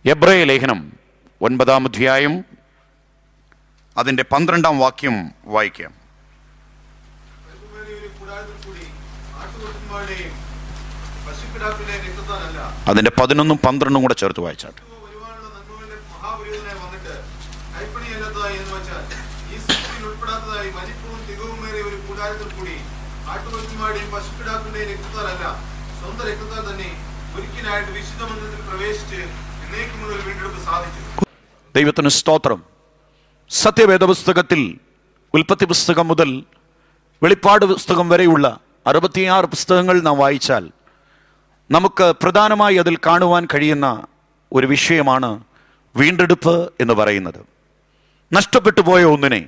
എബ്രയ ലേഖനം ഒൻപതാം അധ്യായം അതിൻ്റെ പന്ത്രണ്ടാം വാക്യം വായിക്കാം ഒരു കൂടാരത്തിൽ കൂടി ആട്ടുകൊറ്റന്മാരുടെയും പശുക്കിടാക്കളുടെയും രക്തത്താലല്ല അതിൻ്റെ പതിനൊന്നും പന്ത്രണ്ടും കൂടെ ചേർത്ത് വായിച്ചാട്ടെ ക്രിസ്തു വരുവാനുള്ള നന്മകളുടെ മഹാപുരോഹിതനായി വന്നിട്ട് കൈപ്പണിയല്ലാത്തതായി എന്ന് വെച്ചാൽ ഈ സൃഷ്ടിയിൽ ഉൾപ്പെടാത്തതായി വലിപ്പവും തികവുമേറിയ ഒരു കൂടാരത്തിൽ കൂടി ആട്ടുകൊറ്റന്മാരുടെയും പശുക്കിടാക്കളുടെയും രക്തത്താലല്ല സ്വന്തം രക്തത്താൽ തന്നെ ഒരിക്കലായിട്ട് വിശുദ്ധ മന്ദിരത്തിൽ പ്രവേശിച്ച് എന്നേക്കുമുള്ള ഒരു വീണ്ടെടുപ്പ് സാധിച്ചു ദൈവത്തിന് സ്തോത്രം സത്യവേദ പുസ്തകത്തിൽ ഉൽപ്പത്തി പുസ്തകം മുതൽ വെളിപ്പാട് പുസ്തകം വരെയുള്ള അറുപത്തിയാറ് പുസ്തകങ്ങൾ നാം വായിച്ചാൽ നമുക്ക് പ്രധാനമായി അതിൽ കാണുവാൻ കഴിയുന്ന ഒരു വിഷയമാണ് വീണ്ടെടുപ്പ് എന്ന് പറയുന്നത് നഷ്ടപ്പെട്ടു പോയ ഒന്നിനെ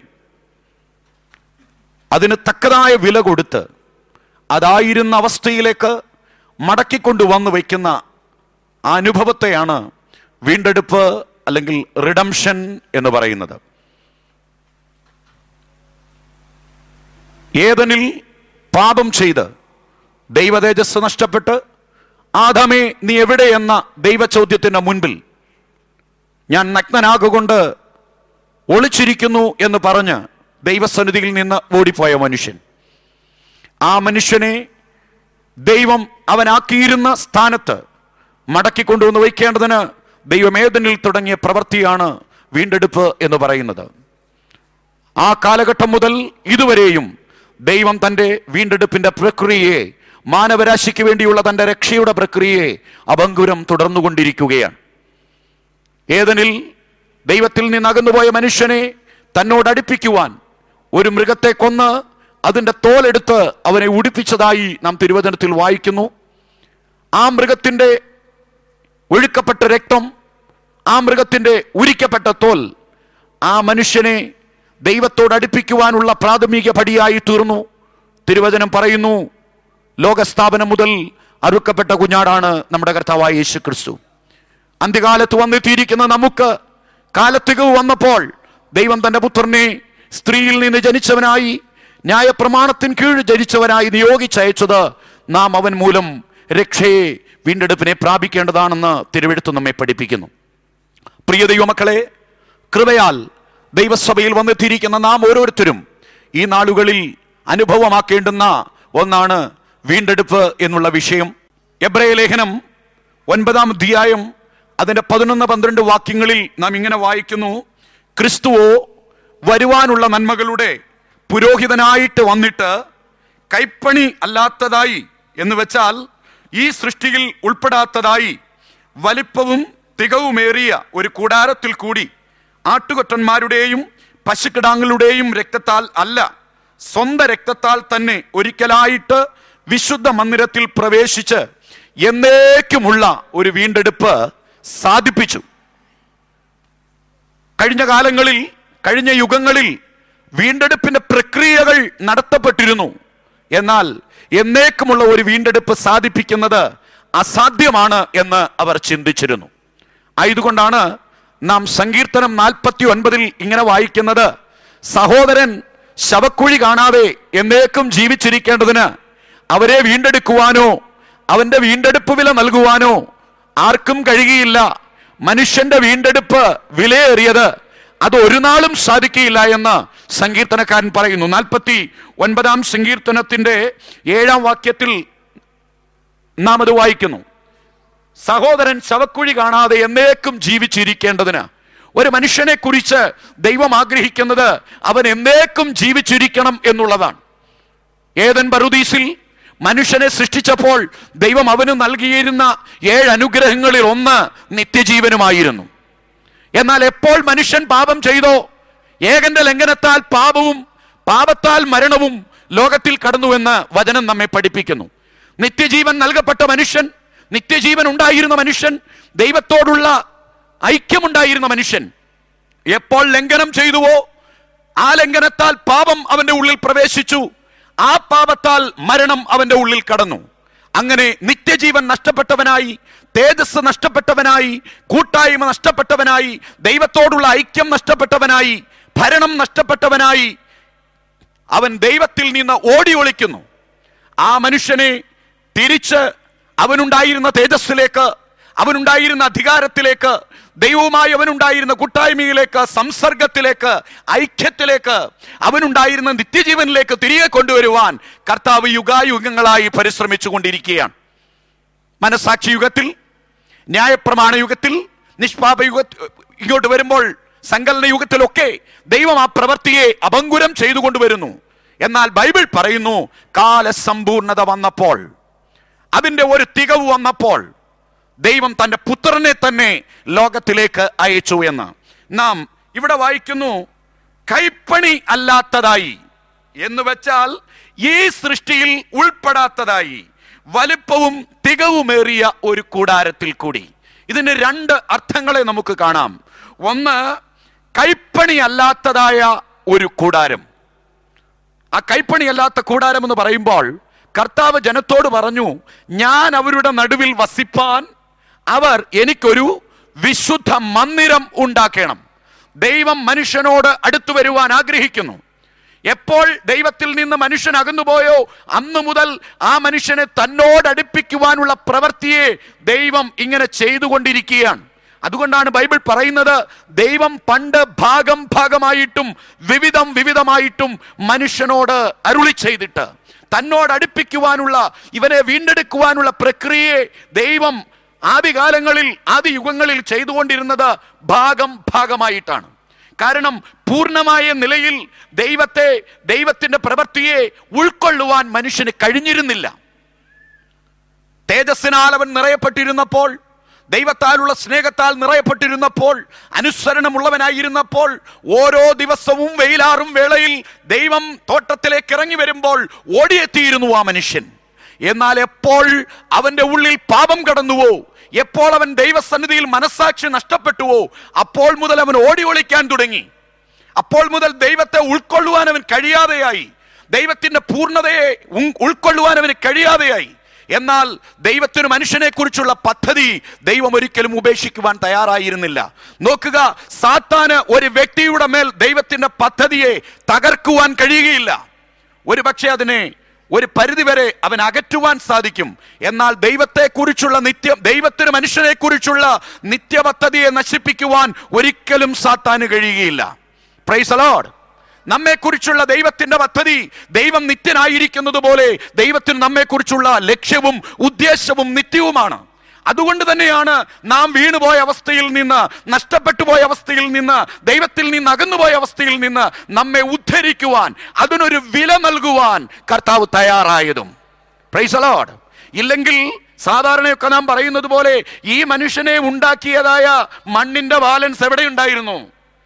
അതിന് തക്കതായ വില കൊടുത്ത് അതായിരുന്ന അവസ്ഥയിലേക്ക് മടക്കിക്കൊണ്ടു വന്നു വയ്ക്കുന്ന ആ അനുഭവത്തെയാണ് വീണ്ടെടുപ്പ് അല്ലെങ്കിൽ റിഡംഷൻ എന്ന് പറയുന്നത് ഏതനിൽ പാപം ചെയ്ത് ദൈവതേജസ് നഷ്ടപ്പെട്ട് ആദമേ നീ എവിടെ എന്ന ദൈവചോദ്യത്തിന് മുൻപിൽ ഞാൻ നഗ്നനാകൊണ്ട് ഒളിച്ചിരിക്കുന്നു എന്ന് പറഞ്ഞ് ദൈവസന്നിധിയിൽ നിന്ന് ഓടിപ്പോയ മനുഷ്യൻ ആ മനുഷ്യനെ ദൈവം അവനാക്കിയിരുന്ന സ്ഥാനത്ത് മടക്കി കൊണ്ടുവന്ന് വയ്ക്കേണ്ടതിന് ദൈവം ഏതനിൽ തുടങ്ങിയ പ്രവൃത്തിയാണ് വീണ്ടെടുപ്പ് എന്ന് പറയുന്നത് ആ കാലഘട്ടം മുതൽ ഇതുവരെയും ദൈവം തൻ്റെ വീണ്ടെടുപ്പിന്റെ പ്രക്രിയയെ മാനവരാശിക്ക് വേണ്ടിയുള്ള തൻ്റെ രക്ഷയുടെ പ്രക്രിയയെ അഭങ്കുരം തുടർന്നുകൊണ്ടിരിക്കുകയാണ് ഏതനിൽ ദൈവത്തിൽ നിന്ന് അകന്നുപോയ മനുഷ്യനെ തന്നോട് അടുപ്പിക്കുവാൻ ഒരു മൃഗത്തെ കൊന്ന് അതിൻ്റെ തോലെടുത്ത് അവനെ ഉടിപ്പിച്ചതായി നാം തിരുവചനത്തിൽ വായിക്കുന്നു ആ മൃഗത്തിൻ്റെ ഒഴുക്കപ്പെട്ട രക്തം ആ മൃഗത്തിൻ്റെ ഉരിക്കപ്പെട്ട തോൽ ആ മനുഷ്യനെ ദൈവത്തോട് അടുപ്പിക്കുവാനുള്ള പ്രാഥമിക പടിയായി തീർന്നു തിരുവചനം പറയുന്നു ലോകസ്ഥാപനം മുതൽ അറുക്കപ്പെട്ട കുഞ്ഞാടാണ് നമ്മുടെ കർത്താവായ യേശു ക്രിസ്തു അന്ത്യകാലത്ത് വന്നെത്തിയിരിക്കുന്ന നമുക്ക് കാലത്തികവ് വന്നപ്പോൾ ദൈവം തന്റെ പുത്രനെ സ്ത്രീയിൽ നിന്ന് ജനിച്ചവനായി ന്യായപ്രമാണത്തിന് കീഴ് ജനിച്ചവനായി നിയോഗിച്ചയച്ചത് നാം അവൻ മൂലം രക്ഷയെ വീണ്ടെടുപ്പിനെ പ്രാപിക്കേണ്ടതാണെന്ന് തിരുവെടുത്ത് നമ്മെ പഠിപ്പിക്കുന്നു പ്രിയ ദൈവമക്കളെ കൃപയാൽ ദൈവസഭയിൽ വന്നെത്തിയിരിക്കുന്ന നാം ഓരോരുത്തരും ഈ നാളുകളിൽ അനുഭവമാക്കേണ്ടുന്ന ഒന്നാണ് വീണ്ടെടുപ്പ് എന്നുള്ള വിഷയം എബ്രയ ലേഖനം ഒൻപതാം അധ്യായം അതിൻ്റെ പതിനൊന്ന് പന്ത്രണ്ട് വാക്യങ്ങളിൽ നാം ഇങ്ങനെ വായിക്കുന്നു ക്രിസ്തുവോ വരുവാനുള്ള നന്മകളുടെ പുരോഹിതനായിട്ട് വന്നിട്ട് കൈപ്പണി അല്ലാത്തതായി എന്ന് വെച്ചാൽ ഈ സൃഷ്ടിയിൽ ഉൾപ്പെടാത്തതായി വലിപ്പവും തികവുമേറിയ ഒരു കൂടാരത്തിൽ കൂടി ആട്ടുകൊറ്റന്മാരുടെയും പശുക്കിടാങ്ങളുടെയും രക്തത്താൽ അല്ല സ്വന്തം രക്തത്താൽ തന്നെ ഒരിക്കലായിട്ട് വിശുദ്ധ മന്ദിരത്തിൽ പ്രവേശിച്ച് എന്നേക്കുമുള്ള ഒരു വീണ്ടെടുപ്പ് സാധിപ്പിച്ചു കഴിഞ്ഞ കാലങ്ങളിൽ കഴിഞ്ഞ യുഗങ്ങളിൽ വീണ്ടെടുപ്പിന്റെ പ്രക്രിയകൾ നടത്തപ്പെട്ടിരുന്നു എന്നാൽ എന്നേക്കുമുള്ള ഒരു വീണ്ടെടുപ്പ് സാധിപ്പിക്കുന്നത് അസാധ്യമാണ് എന്ന് അവർ ചിന്തിച്ചിരുന്നു ആയതുകൊണ്ടാണ് നാം സങ്കീർത്തനം നാൽപ്പത്തി ഒൻപതിൽ ഇങ്ങനെ വായിക്കുന്നത് സഹോദരൻ ശവക്കുഴി കാണാതെ എന്നേക്കും ജീവിച്ചിരിക്കേണ്ടതിന് അവരെ വീണ്ടെടുക്കുവാനോ അവന്റെ വീണ്ടെടുപ്പ് വില നൽകുവാനോ ആർക്കും കഴിയുകയില്ല മനുഷ്യന്റെ വീണ്ടെടുപ്പ് വിലയേറിയത് അത് ഒരു നാളും സാധിക്കുകയില്ല എന്ന് സങ്കീർത്തനക്കാരൻ പറയുന്നു നാൽപ്പത്തി ഒൻപതാം സങ്കീർത്തനത്തിന്റെ ഏഴാം വാക്യത്തിൽ നാം അത് വായിക്കുന്നു സഹോദരൻ ശവക്കുഴി കാണാതെ എന്നേക്കും ജീവിച്ചിരിക്കേണ്ടതിന് ഒരു മനുഷ്യനെ കുറിച്ച് ദൈവം ആഗ്രഹിക്കുന്നത് അവൻ എന്നേക്കും ജീവിച്ചിരിക്കണം എന്നുള്ളതാണ് ഏതൻ ബറുദീസിൽ മനുഷ്യനെ സൃഷ്ടിച്ചപ്പോൾ ദൈവം അവന് നൽകിയിരുന്ന ഏഴ് അനുഗ്രഹങ്ങളിൽ ഒന്ന് നിത്യജീവനുമായിരുന്നു എന്നാൽ എപ്പോൾ മനുഷ്യൻ പാപം ചെയ്തോ ഏകന്റെ ലംഘനത്താൽ പാപവും പാപത്താൽ മരണവും ലോകത്തിൽ കടന്നുവെന്ന് വചനം നമ്മെ പഠിപ്പിക്കുന്നു നിത്യജീവൻ നൽകപ്പെട്ട മനുഷ്യൻ നിത്യജീവൻ ഉണ്ടായിരുന്ന മനുഷ്യൻ ദൈവത്തോടുള്ള ഐക്യമുണ്ടായിരുന്ന മനുഷ്യൻ എപ്പോൾ ലംഘനം ചെയ്തുവോ ആ ലംഘനത്താൽ പാപം അവന്റെ ഉള്ളിൽ പ്രവേശിച്ചു ആ പാപത്താൽ മരണം അവന്റെ ഉള്ളിൽ കടന്നു അങ്ങനെ നിത്യജീവൻ നഷ്ടപ്പെട്ടവനായി തേജസ് നഷ്ടപ്പെട്ടവനായി കൂട്ടായ്മ നഷ്ടപ്പെട്ടവനായി ദൈവത്തോടുള്ള ഐക്യം നഷ്ടപ്പെട്ടവനായി ഭരണം നഷ്ടപ്പെട്ടവനായി അവൻ ദൈവത്തിൽ നിന്ന് ഓടി ഒളിക്കുന്നു ആ മനുഷ്യനെ തിരിച്ച് അവനുണ്ടായിരുന്ന തേജസ്സിലേക്ക് അവനുണ്ടായിരുന്ന അധികാരത്തിലേക്ക് ദൈവവുമായി അവനുണ്ടായിരുന്ന കൂട്ടായ്മയിലേക്ക് സംസർഗത്തിലേക്ക് ഐക്യത്തിലേക്ക് അവനുണ്ടായിരുന്ന നിത്യജീവനിലേക്ക് തിരികെ കൊണ്ടുവരുവാൻ കർത്താവ് യുഗായുഗങ്ങളായി പരിശ്രമിച്ചു കൊണ്ടിരിക്കുകയാണ് മനസാക്ഷി യുഗത്തിൽ ന്യായപ്രമാണ യുഗത്തിൽ നിഷ്പാപ യുഗ ഇങ്ങോട്ട് വരുമ്പോൾ സങ്കലന യുഗത്തിലൊക്കെ ദൈവം ആ പ്രവൃത്തിയെ അപങ്കുരം ചെയ്തുകൊണ്ടുവരുന്നു എന്നാൽ ബൈബിൾ പറയുന്നു കാലസമ്പൂർണത വന്നപ്പോൾ അതിന്റെ ഒരു തികവ് വന്നപ്പോൾ ദൈവം തന്റെ പുത്രനെ തന്നെ ലോകത്തിലേക്ക് അയച്ചു എന്ന് നാം ഇവിടെ വായിക്കുന്നു കൈപ്പണി അല്ലാത്തതായി എന്ന് വെച്ചാൽ ഈ സൃഷ്ടിയിൽ ഉൾപ്പെടാത്തതായി വലുപ്പവും തികവുമേറിയ ഒരു കൂടാരത്തിൽ കൂടി ഇതിന് രണ്ട് അർത്ഥങ്ങളെ നമുക്ക് കാണാം ഒന്ന് കൈപ്പണി അല്ലാത്തതായ ഒരു കൂടാരം ആ കൈപ്പണിയല്ലാത്ത കൂടാരം എന്ന് പറയുമ്പോൾ കർത്താവ് ജനത്തോട് പറഞ്ഞു ഞാൻ അവരുടെ നടുവിൽ വസിപ്പാൻ അവർ എനിക്കൊരു വിശുദ്ധ മന്ദിരം ഉണ്ടാക്കണം ദൈവം മനുഷ്യനോട് അടുത്തു വരുവാൻ ആഗ്രഹിക്കുന്നു എപ്പോൾ ദൈവത്തിൽ നിന്ന് മനുഷ്യൻ അകന്നുപോയോ അന്നു മുതൽ ആ മനുഷ്യനെ തന്നോട് അടുപ്പിക്കുവാനുള്ള പ്രവൃത്തിയെ ദൈവം ഇങ്ങനെ ചെയ്തുകൊണ്ടിരിക്കുകയാണ് അതുകൊണ്ടാണ് ബൈബിൾ പറയുന്നത് ദൈവം പണ്ട് ഭാഗം ഭാഗമായിട്ടും വിവിധം വിവിധമായിട്ടും മനുഷ്യനോട് അരുളി ചെയ്തിട്ട് തന്നോട് അടുപ്പിക്കുവാനുള്ള ഇവനെ വീണ്ടെടുക്കുവാനുള്ള പ്രക്രിയയെ ദൈവം ആദ്യകാലങ്ങളിൽ ആദ്യ യുഗങ്ങളിൽ ചെയ്തുകൊണ്ടിരുന്നത് ഭാഗം ഭാഗമായിട്ടാണ് കാരണം പൂർണ്ണമായ നിലയിൽ ദൈവത്തെ ദൈവത്തിന്റെ പ്രവൃത്തിയെ ഉൾക്കൊള്ളുവാൻ മനുഷ്യന് കഴിഞ്ഞിരുന്നില്ല തേജസ്സിനാൽ അവൻ നിറയപ്പെട്ടിരുന്നപ്പോൾ ദൈവത്താലുള്ള സ്നേഹത്താൽ നിറയപ്പെട്ടിരുന്നപ്പോൾ അനുസരണമുള്ളവനായിരുന്നപ്പോൾ ഓരോ ദിവസവും വെയിലാറും വേളയിൽ ദൈവം തോട്ടത്തിലേക്ക് ഇറങ്ങി വരുമ്പോൾ ഓടിയെത്തിയിരുന്നു ആ മനുഷ്യൻ എന്നാൽ എപ്പോൾ അവന്റെ ഉള്ളിൽ പാപം കടന്നുവോ എപ്പോൾ അവൻ ദൈവസന്നിധിയിൽ മനസ്സാക്ഷി നഷ്ടപ്പെട്ടുവോ അപ്പോൾ മുതൽ അവൻ ഓടി ഒളിക്കാൻ തുടങ്ങി അപ്പോൾ മുതൽ ദൈവത്തെ ഉൾക്കൊള്ളുവാൻ അവൻ കഴിയാതെയായി ദൈവത്തിന്റെ പൂർണ്ണതയെ ഉം- ഉൾക്കൊള്ളുവാൻ അവന് കഴിയാതെയായി എന്നാൽ ദൈവത്തിന് മനുഷ്യനെ കുറിച്ചുള്ള പദ്ധതി ദൈവം ഒരിക്കലും ഉപേക്ഷിക്കുവാൻ തയ്യാറായിരുന്നില്ല നോക്കുക സാത്താന് ഒരു വ്യക്തിയുടെ മേൽ ദൈവത്തിന്റെ പദ്ധതിയെ തകർക്കുവാൻ കഴിയുകയില്ല ഒരു പക്ഷേ അതിനെ ഒരു പരിധിവരെ അവൻ അകറ്റുവാൻ സാധിക്കും എന്നാൽ ദൈവത്തെക്കുറിച്ചുള്ള നിത്യം ദൈവത്തിന് മനുഷ്യനെ കുറിച്ചുള്ള നിത്യപദ്ധതിയെ നശിപ്പിക്കുവാൻ ഒരിക്കലും സാത്താന് കഴിയുകയില്ല പ്രൈസ് അലോഡ് നമ്മെക്കുറിച്ചുള്ള ദൈവത്തിന്റെ പദ്ധതി ദൈവം നിത്യനായിരിക്കുന്നത് പോലെ ദൈവത്തിന് നമ്മെക്കുറിച്ചുള്ള ലക്ഷ്യവും ഉദ്ദേശവും നിത്യവുമാണ് അതുകൊണ്ട് തന്നെയാണ് നാം വീണുപോയ അവസ്ഥയിൽ നിന്ന് നഷ്ടപ്പെട്ടു പോയ അവസ്ഥയിൽ നിന്ന് ദൈവത്തിൽ നിന്ന് അകന്നുപോയ അവസ്ഥയിൽ നിന്ന് നമ്മെ ഉദ്ധരിക്കുവാൻ അതിനൊരു വില നൽകുവാൻ കർത്താവ് തയ്യാറായതും പ്രൈസ് അലോഡ് ഇല്ലെങ്കിൽ സാധാരണയൊക്കെ നാം പറയുന്നത് പോലെ ഈ മനുഷ്യനെ ഉണ്ടാക്കിയതായ മണ്ണിന്റെ ബാലൻസ് എവിടെ ഉണ്ടായിരുന്നു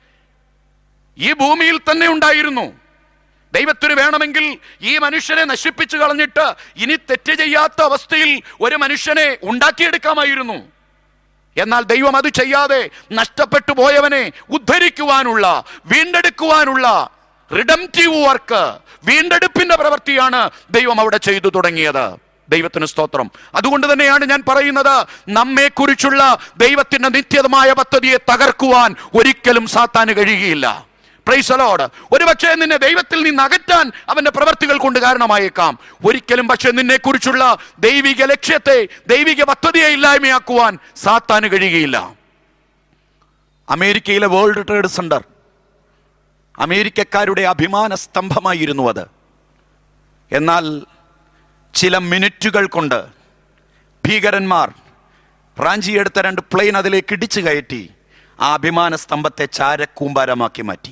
ഈ ഭൂമിയിൽ തന്നെ ഉണ്ടായിരുന്നു ദൈവത്തിന് വേണമെങ്കിൽ ഈ മനുഷ്യനെ നശിപ്പിച്ചു കളഞ്ഞിട്ട് ഇനി തെറ്റ് ചെയ്യാത്ത അവസ്ഥയിൽ ഒരു മനുഷ്യനെ ഉണ്ടാക്കിയെടുക്കാമായിരുന്നു എന്നാൽ ദൈവം അത് ചെയ്യാതെ നഷ്ടപ്പെട്ടു പോയവനെ ഉദ്ധരിക്കുവാനുള്ള വീണ്ടെടുക്കുവാനുള്ള റിഡംറ്റീവ് വർക്ക് വീണ്ടെടുപ്പിന്റെ പ്രവൃത്തിയാണ് ദൈവം അവിടെ ചെയ്തു തുടങ്ങിയത് ദൈവത്തിന് സ്തോത്രം അതുകൊണ്ട് തന്നെയാണ് ഞാൻ പറയുന്നത് നമ്മെക്കുറിച്ചുള്ള ദൈവത്തിന്റെ നിത്യതമായ പദ്ധതിയെ തകർക്കുവാൻ ഒരിക്കലും സാത്താന് കഴിയുകയില്ല പ്രൈസലോട് ഒരു പക്ഷേ നിന്നെ ദൈവത്തിൽ നിന്ന് അകറ്റാൻ അവന്റെ പ്രവർത്തികൾ കൊണ്ട് കാരണമായേക്കാം ഒരിക്കലും പക്ഷെ നിന്നെ കുറിച്ചുള്ള ദൈവിക ലക്ഷ്യത്തെ ദൈവിക പദ്ധതിയെ ഇല്ലായ്മയാക്കുവാൻ സാത്താന് കഴിയുകയില്ല അമേരിക്കയിലെ വേൾഡ് ട്രേഡ് സെന്റർ അമേരിക്കക്കാരുടെ അഭിമാന സ്തംഭമായിരുന്നു അത് എന്നാൽ ചില മിനിറ്റുകൾ കൊണ്ട് ഭീകരന്മാർ റാഞ്ചിയെടുത്ത രണ്ട് പ്ലെയിൻ അതിലേക്ക് ഇടിച്ചു കയറ്റി ആ അഭിമാന സ്തംഭത്തെ ചാരക്കൂമ്പാരമാക്കി മാറ്റി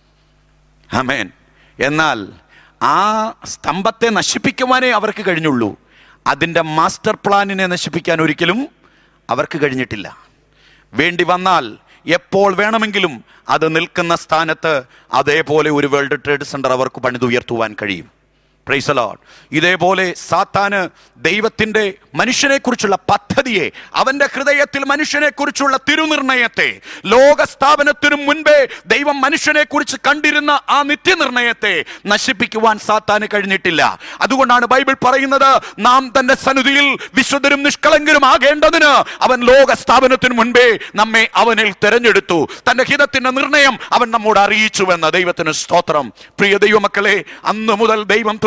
അമേൻ എന്നാൽ ആ സ്തംഭത്തെ നശിപ്പിക്കുവാനേ അവർക്ക് കഴിഞ്ഞുള്ളൂ അതിൻ്റെ മാസ്റ്റർ പ്ലാനിനെ നശിപ്പിക്കാൻ ഒരിക്കലും അവർക്ക് കഴിഞ്ഞിട്ടില്ല വേണ്ടി വന്നാൽ എപ്പോൾ വേണമെങ്കിലും അത് നിൽക്കുന്ന സ്ഥാനത്ത് അതേപോലെ ഒരു വേൾഡ് ട്രേഡ് സെന്റർ അവർക്ക് പണിതുയർത്തുവാൻ കഴിയും പ്രൈസ് ലോഡ് ഇതേപോലെ സാത്താന് ദൈവത്തിന്റെ മനുഷ്യനെക്കുറിച്ചുള്ള പദ്ധതിയെ അവന്റെ ഹൃദയത്തിൽ മനുഷ്യനെക്കുറിച്ചുള്ള തിരുനിർണയത്തെ ലോക സ്ഥാപനത്തിനു മുൻപേ ദൈവം മനുഷ്യനെക്കുറിച്ച് കണ്ടിരുന്ന ആ നിത്യനിർണയത്തെ നശിപ്പിക്കുവാൻ സാത്താന് കഴിഞ്ഞിട്ടില്ല അതുകൊണ്ടാണ് ബൈബിൾ പറയുന്നത് നാം തന്റെ സന്നിധിയിൽ വിശുദ്ധരും നിഷ്കളങ്കരും ആകേണ്ടതിന് അവൻ ലോക സ്ഥാപനത്തിനു മുൻപേ നമ്മെ അവനിൽ തെരഞ്ഞെടുത്തു തന്റെ ഹിതത്തിന്റെ നിർണയം അവൻ നമ്മോട് അറിയിച്ചുവെന്ന് ദൈവത്തിന് സ്തോത്രം പ്രിയ ദൈവമക്കളെ അന്ന് മുതൽ ദൈവം തുടങ്ങി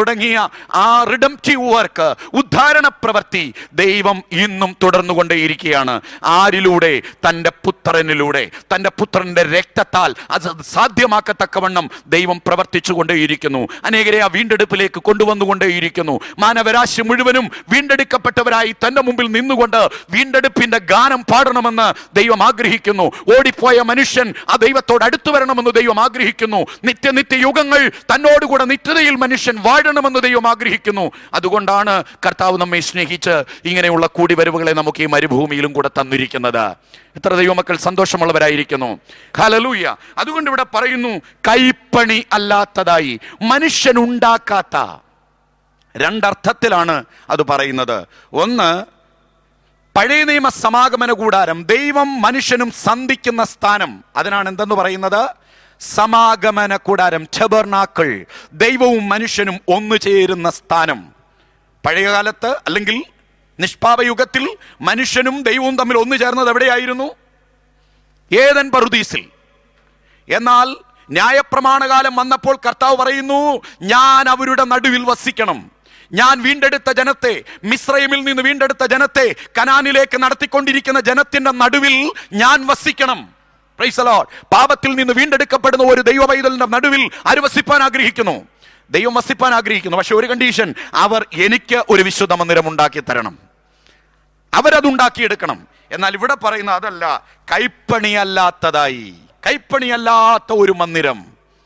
തുടങ്ങിയ ആ റിഡംറ്റീവ് വർക്ക് ഉദ്ധാരണ പ്രവൃത്തി ദൈവം ഇന്നും തുടർന്നുകൊണ്ടേയിരിക്കുകയാണ് ആരിലൂടെ തൻ്റെ പുത്രനിലൂടെ തൻ്റെ പുത്രന്റെ രക്തത്താൽ അത് സാധ്യമാക്കത്തക്കവണ്ണം ദൈവം പ്രവർത്തിച്ചു കൊണ്ടേയിരിക്കുന്നു അനേകരെ ആ വീണ്ടെടുപ്പിലേക്ക് കൊണ്ടുവന്നുകൊണ്ടേയിരിക്കുന്നു മാനവരാശി മുഴുവനും വീണ്ടെടുക്കപ്പെട്ടവരായി തന്റെ മുമ്പിൽ നിന്നുകൊണ്ട് വീണ്ടെടുപ്പിന്റെ ഗാനം പാടണമെന്ന് ദൈവം ആഗ്രഹിക്കുന്നു ഓടിപ്പോയ മനുഷ്യൻ ആ ദൈവത്തോട് അടുത്തു വരണമെന്ന് ദൈവം ആഗ്രഹിക്കുന്നു നിത്യനിത്യ യുഗങ്ങൾ തന്നോടുകൂടെ നിത്യതയിൽ മനുഷ്യൻ വാഴണമെന്ന് ദൈവം ആഗ്രഹിക്കുന്നു അതുകൊണ്ടാണ് കർത്താവ് നമ്മെ സ്നേഹിച്ച് ഇങ്ങനെയുള്ള കൂടിവരവുകളെ നമുക്ക് ഈ മരുഭൂമിയിലും കൂടെ തന്നിരിക്കുന്നത് എത്ര ദൈവമക്കൾ സന്തോഷമുള്ളവരായിരിക്കുന്നു ഹലലൂയ അതുകൊണ്ട് ഇവിടെ പറയുന്നു കൈപ്പണി അല്ലാത്തതായി മനുഷ്യനുണ്ടാക്കാത്ത രണ്ടർത്ഥത്തിലാണ് അത് പറയുന്നത് ഒന്ന് പഴയ നിയമ സമാഗമന കൂടാരം ദൈവം മനുഷ്യനും സന്ധിക്കുന്ന സ്ഥാനം അതിനാണ് എന്തെന്ന് പറയുന്നത് സമാഗമന കൂടാരം ടെബർനാക്കൾ ദൈവവും മനുഷ്യനും ഒന്നു ചേരുന്ന സ്ഥാനം പഴയ കാലത്ത് അല്ലെങ്കിൽ നിഷ്പാപയുഗത്തിൽ മനുഷ്യനും ദൈവവും തമ്മിൽ ഒന്നു ചേർന്നത് എവിടെയായിരുന്നു ഏതൻ പറുദീസിൽ എന്നാൽ ന്യായപ്രമാണകാലം വന്നപ്പോൾ കർത്താവ് പറയുന്നു ഞാൻ അവരുടെ നടുവിൽ വസിക്കണം ഞാൻ വീണ്ടെടുത്ത ജനത്തെ മിശ്രൈമിൽ നിന്ന് വീണ്ടെടുത്ത ജനത്തെ കനാനിലേക്ക് നടത്തിക്കൊണ്ടിരിക്കുന്ന ജനത്തിന്റെ നടുവിൽ ഞാൻ വസിക്കണം Praise the Lord. പാപത്തിൽ നിന്ന് വീണ്ടെടുക്കപ്പെടുന്ന ഒരു ദൈവ പൈതലിന്റെ നടുവിൽ ആര് വസിപ്പാൻ ആഗ്രഹിക്കുന്നു ദൈവം വസിപ്പാൻ ആഗ്രഹിക്കുന്നു പക്ഷെ ഒരു കണ്ടീഷൻ അവർ എനിക്ക് ഒരു വിശുദ്ധ മന്ദിരം ഉണ്ടാക്കി തരണം അവരതുണ്ടാക്കിയെടുക്കണം എന്നാൽ ഇവിടെ പറയുന്ന അതല്ല കൈപ്പണിയല്ലാത്തതായി കൈപ്പണിയല്ലാത്ത ഒരു മന്ദിരം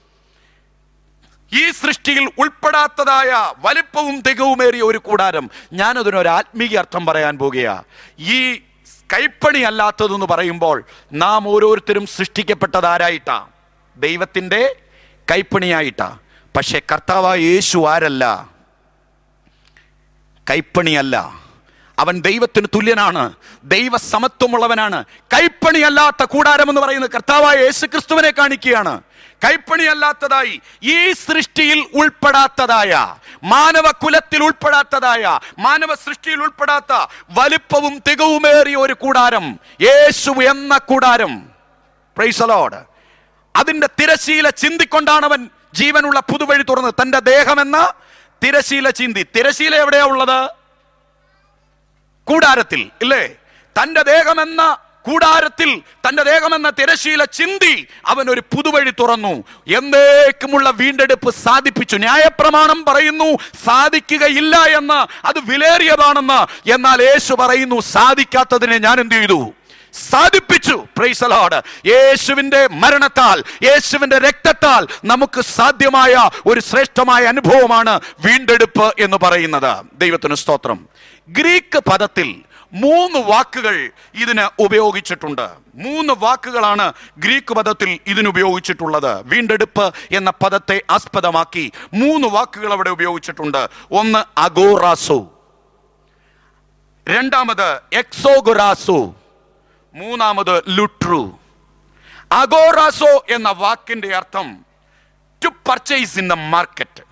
ഈ സൃഷ്ടിയിൽ ഉൾപ്പെടാത്തതായ വലിപ്പവും തികവുമേറിയ ഒരു കൂടാരം ഞാനതിനൊരു ആത്മീയ അർത്ഥം പറയാൻ പോകുകയാ ഈ കൈപ്പണി അല്ലാത്തതെന്ന് പറയുമ്പോൾ നാം ഓരോരുത്തരും സൃഷ്ടിക്കപ്പെട്ടത് ആരായിട്ടാ ദൈവത്തിൻ്റെ കൈപ്പണിയായിട്ടാ പക്ഷെ കർത്താവായ യേശു ആരല്ല കൈപ്പണിയല്ല അവൻ ദൈവത്തിന് തുല്യനാണ് ദൈവ സമത്വമുള്ളവനാണ് കൈപ്പണിയല്ലാത്ത കൂടാരം എന്ന് പറയുന്നത് കർത്താവായ യേശു ക്രിസ്തുവിനെ കാണിക്കുകയാണ് കൈപ്പണിയല്ലാത്തതായി ഈ സൃഷ്ടിയിൽ ഉൾപ്പെടാത്തതായ മാനവ കുലത്തിൽ ഉൾപ്പെടാത്തതായ മാനവ സൃഷ്ടിയിൽ ഉൾപ്പെടാത്ത വലിപ്പവും തികവുമേറിയ ഒരു കൂടാരം യേശു എന്ന കൂടാരം പ്രൈസലോഡ് അതിന്റെ തിരശീല ചിന്തിക്കൊണ്ടാണ് അവൻ ജീവനുള്ള പുതുവഴി തുറന്ന് തന്റെ ദേഹമെന്ന തിരശീല ചിന്തി തിരശീല എവിടെയാ ഉള്ളത് കൂടാരത്തിൽ ഇല്ലേ തന്റെ ദേഹമെന്ന കൂടാരത്തിൽ തന്റെ ദേഹമെന്ന തിരശീല ചിന്തി അവൻ ഒരു പുതുവഴി തുറന്നു എന്നേക്കുമുള്ള വീണ്ടെടുപ്പ് സാധിപ്പിച്ചു ന്യായപ്രമാണം പറയുന്നു സാധിക്കുകയില്ല എന്ന് അത് വിലേറിയതാണെന്ന് എന്നാൽ യേശു പറയുന്നു സാധിക്കാത്തതിനെ ഞാൻ എന്ത് ചെയ്തു സാധിപ്പിച്ചു പ്രൈസ് അലോഡ് യേശുവിന്റെ മരണത്താൽ യേശുവിന്റെ രക്തത്താൽ നമുക്ക് സാധ്യമായ ഒരു ശ്രേഷ്ഠമായ അനുഭവമാണ് വീണ്ടെടുപ്പ് എന്ന് പറയുന്നത് ദൈവത്തിന് സ്തോത്രം ഗ്രീക്ക് പദത്തിൽ മൂന്ന് വാക്കുകൾ ഇതിന് ഉപയോഗിച്ചിട്ടുണ്ട് മൂന്ന് വാക്കുകളാണ് ഗ്രീക്ക് പദത്തിൽ ഇതിന് ഉപയോഗിച്ചിട്ടുള്ളത് വീണ്ടെടുപ്പ് എന്ന പദത്തെ ആസ്പദമാക്കി മൂന്ന് വാക്കുകൾ അവിടെ ഉപയോഗിച്ചിട്ടുണ്ട് ഒന്ന് അഗോറാസു രണ്ടാമത് എക്സോഗുറാസു മൂന്നാമത് ലുട്രു അഗോറാസോ എന്ന വാക്കിന്റെ അർത്ഥം to purchase in the market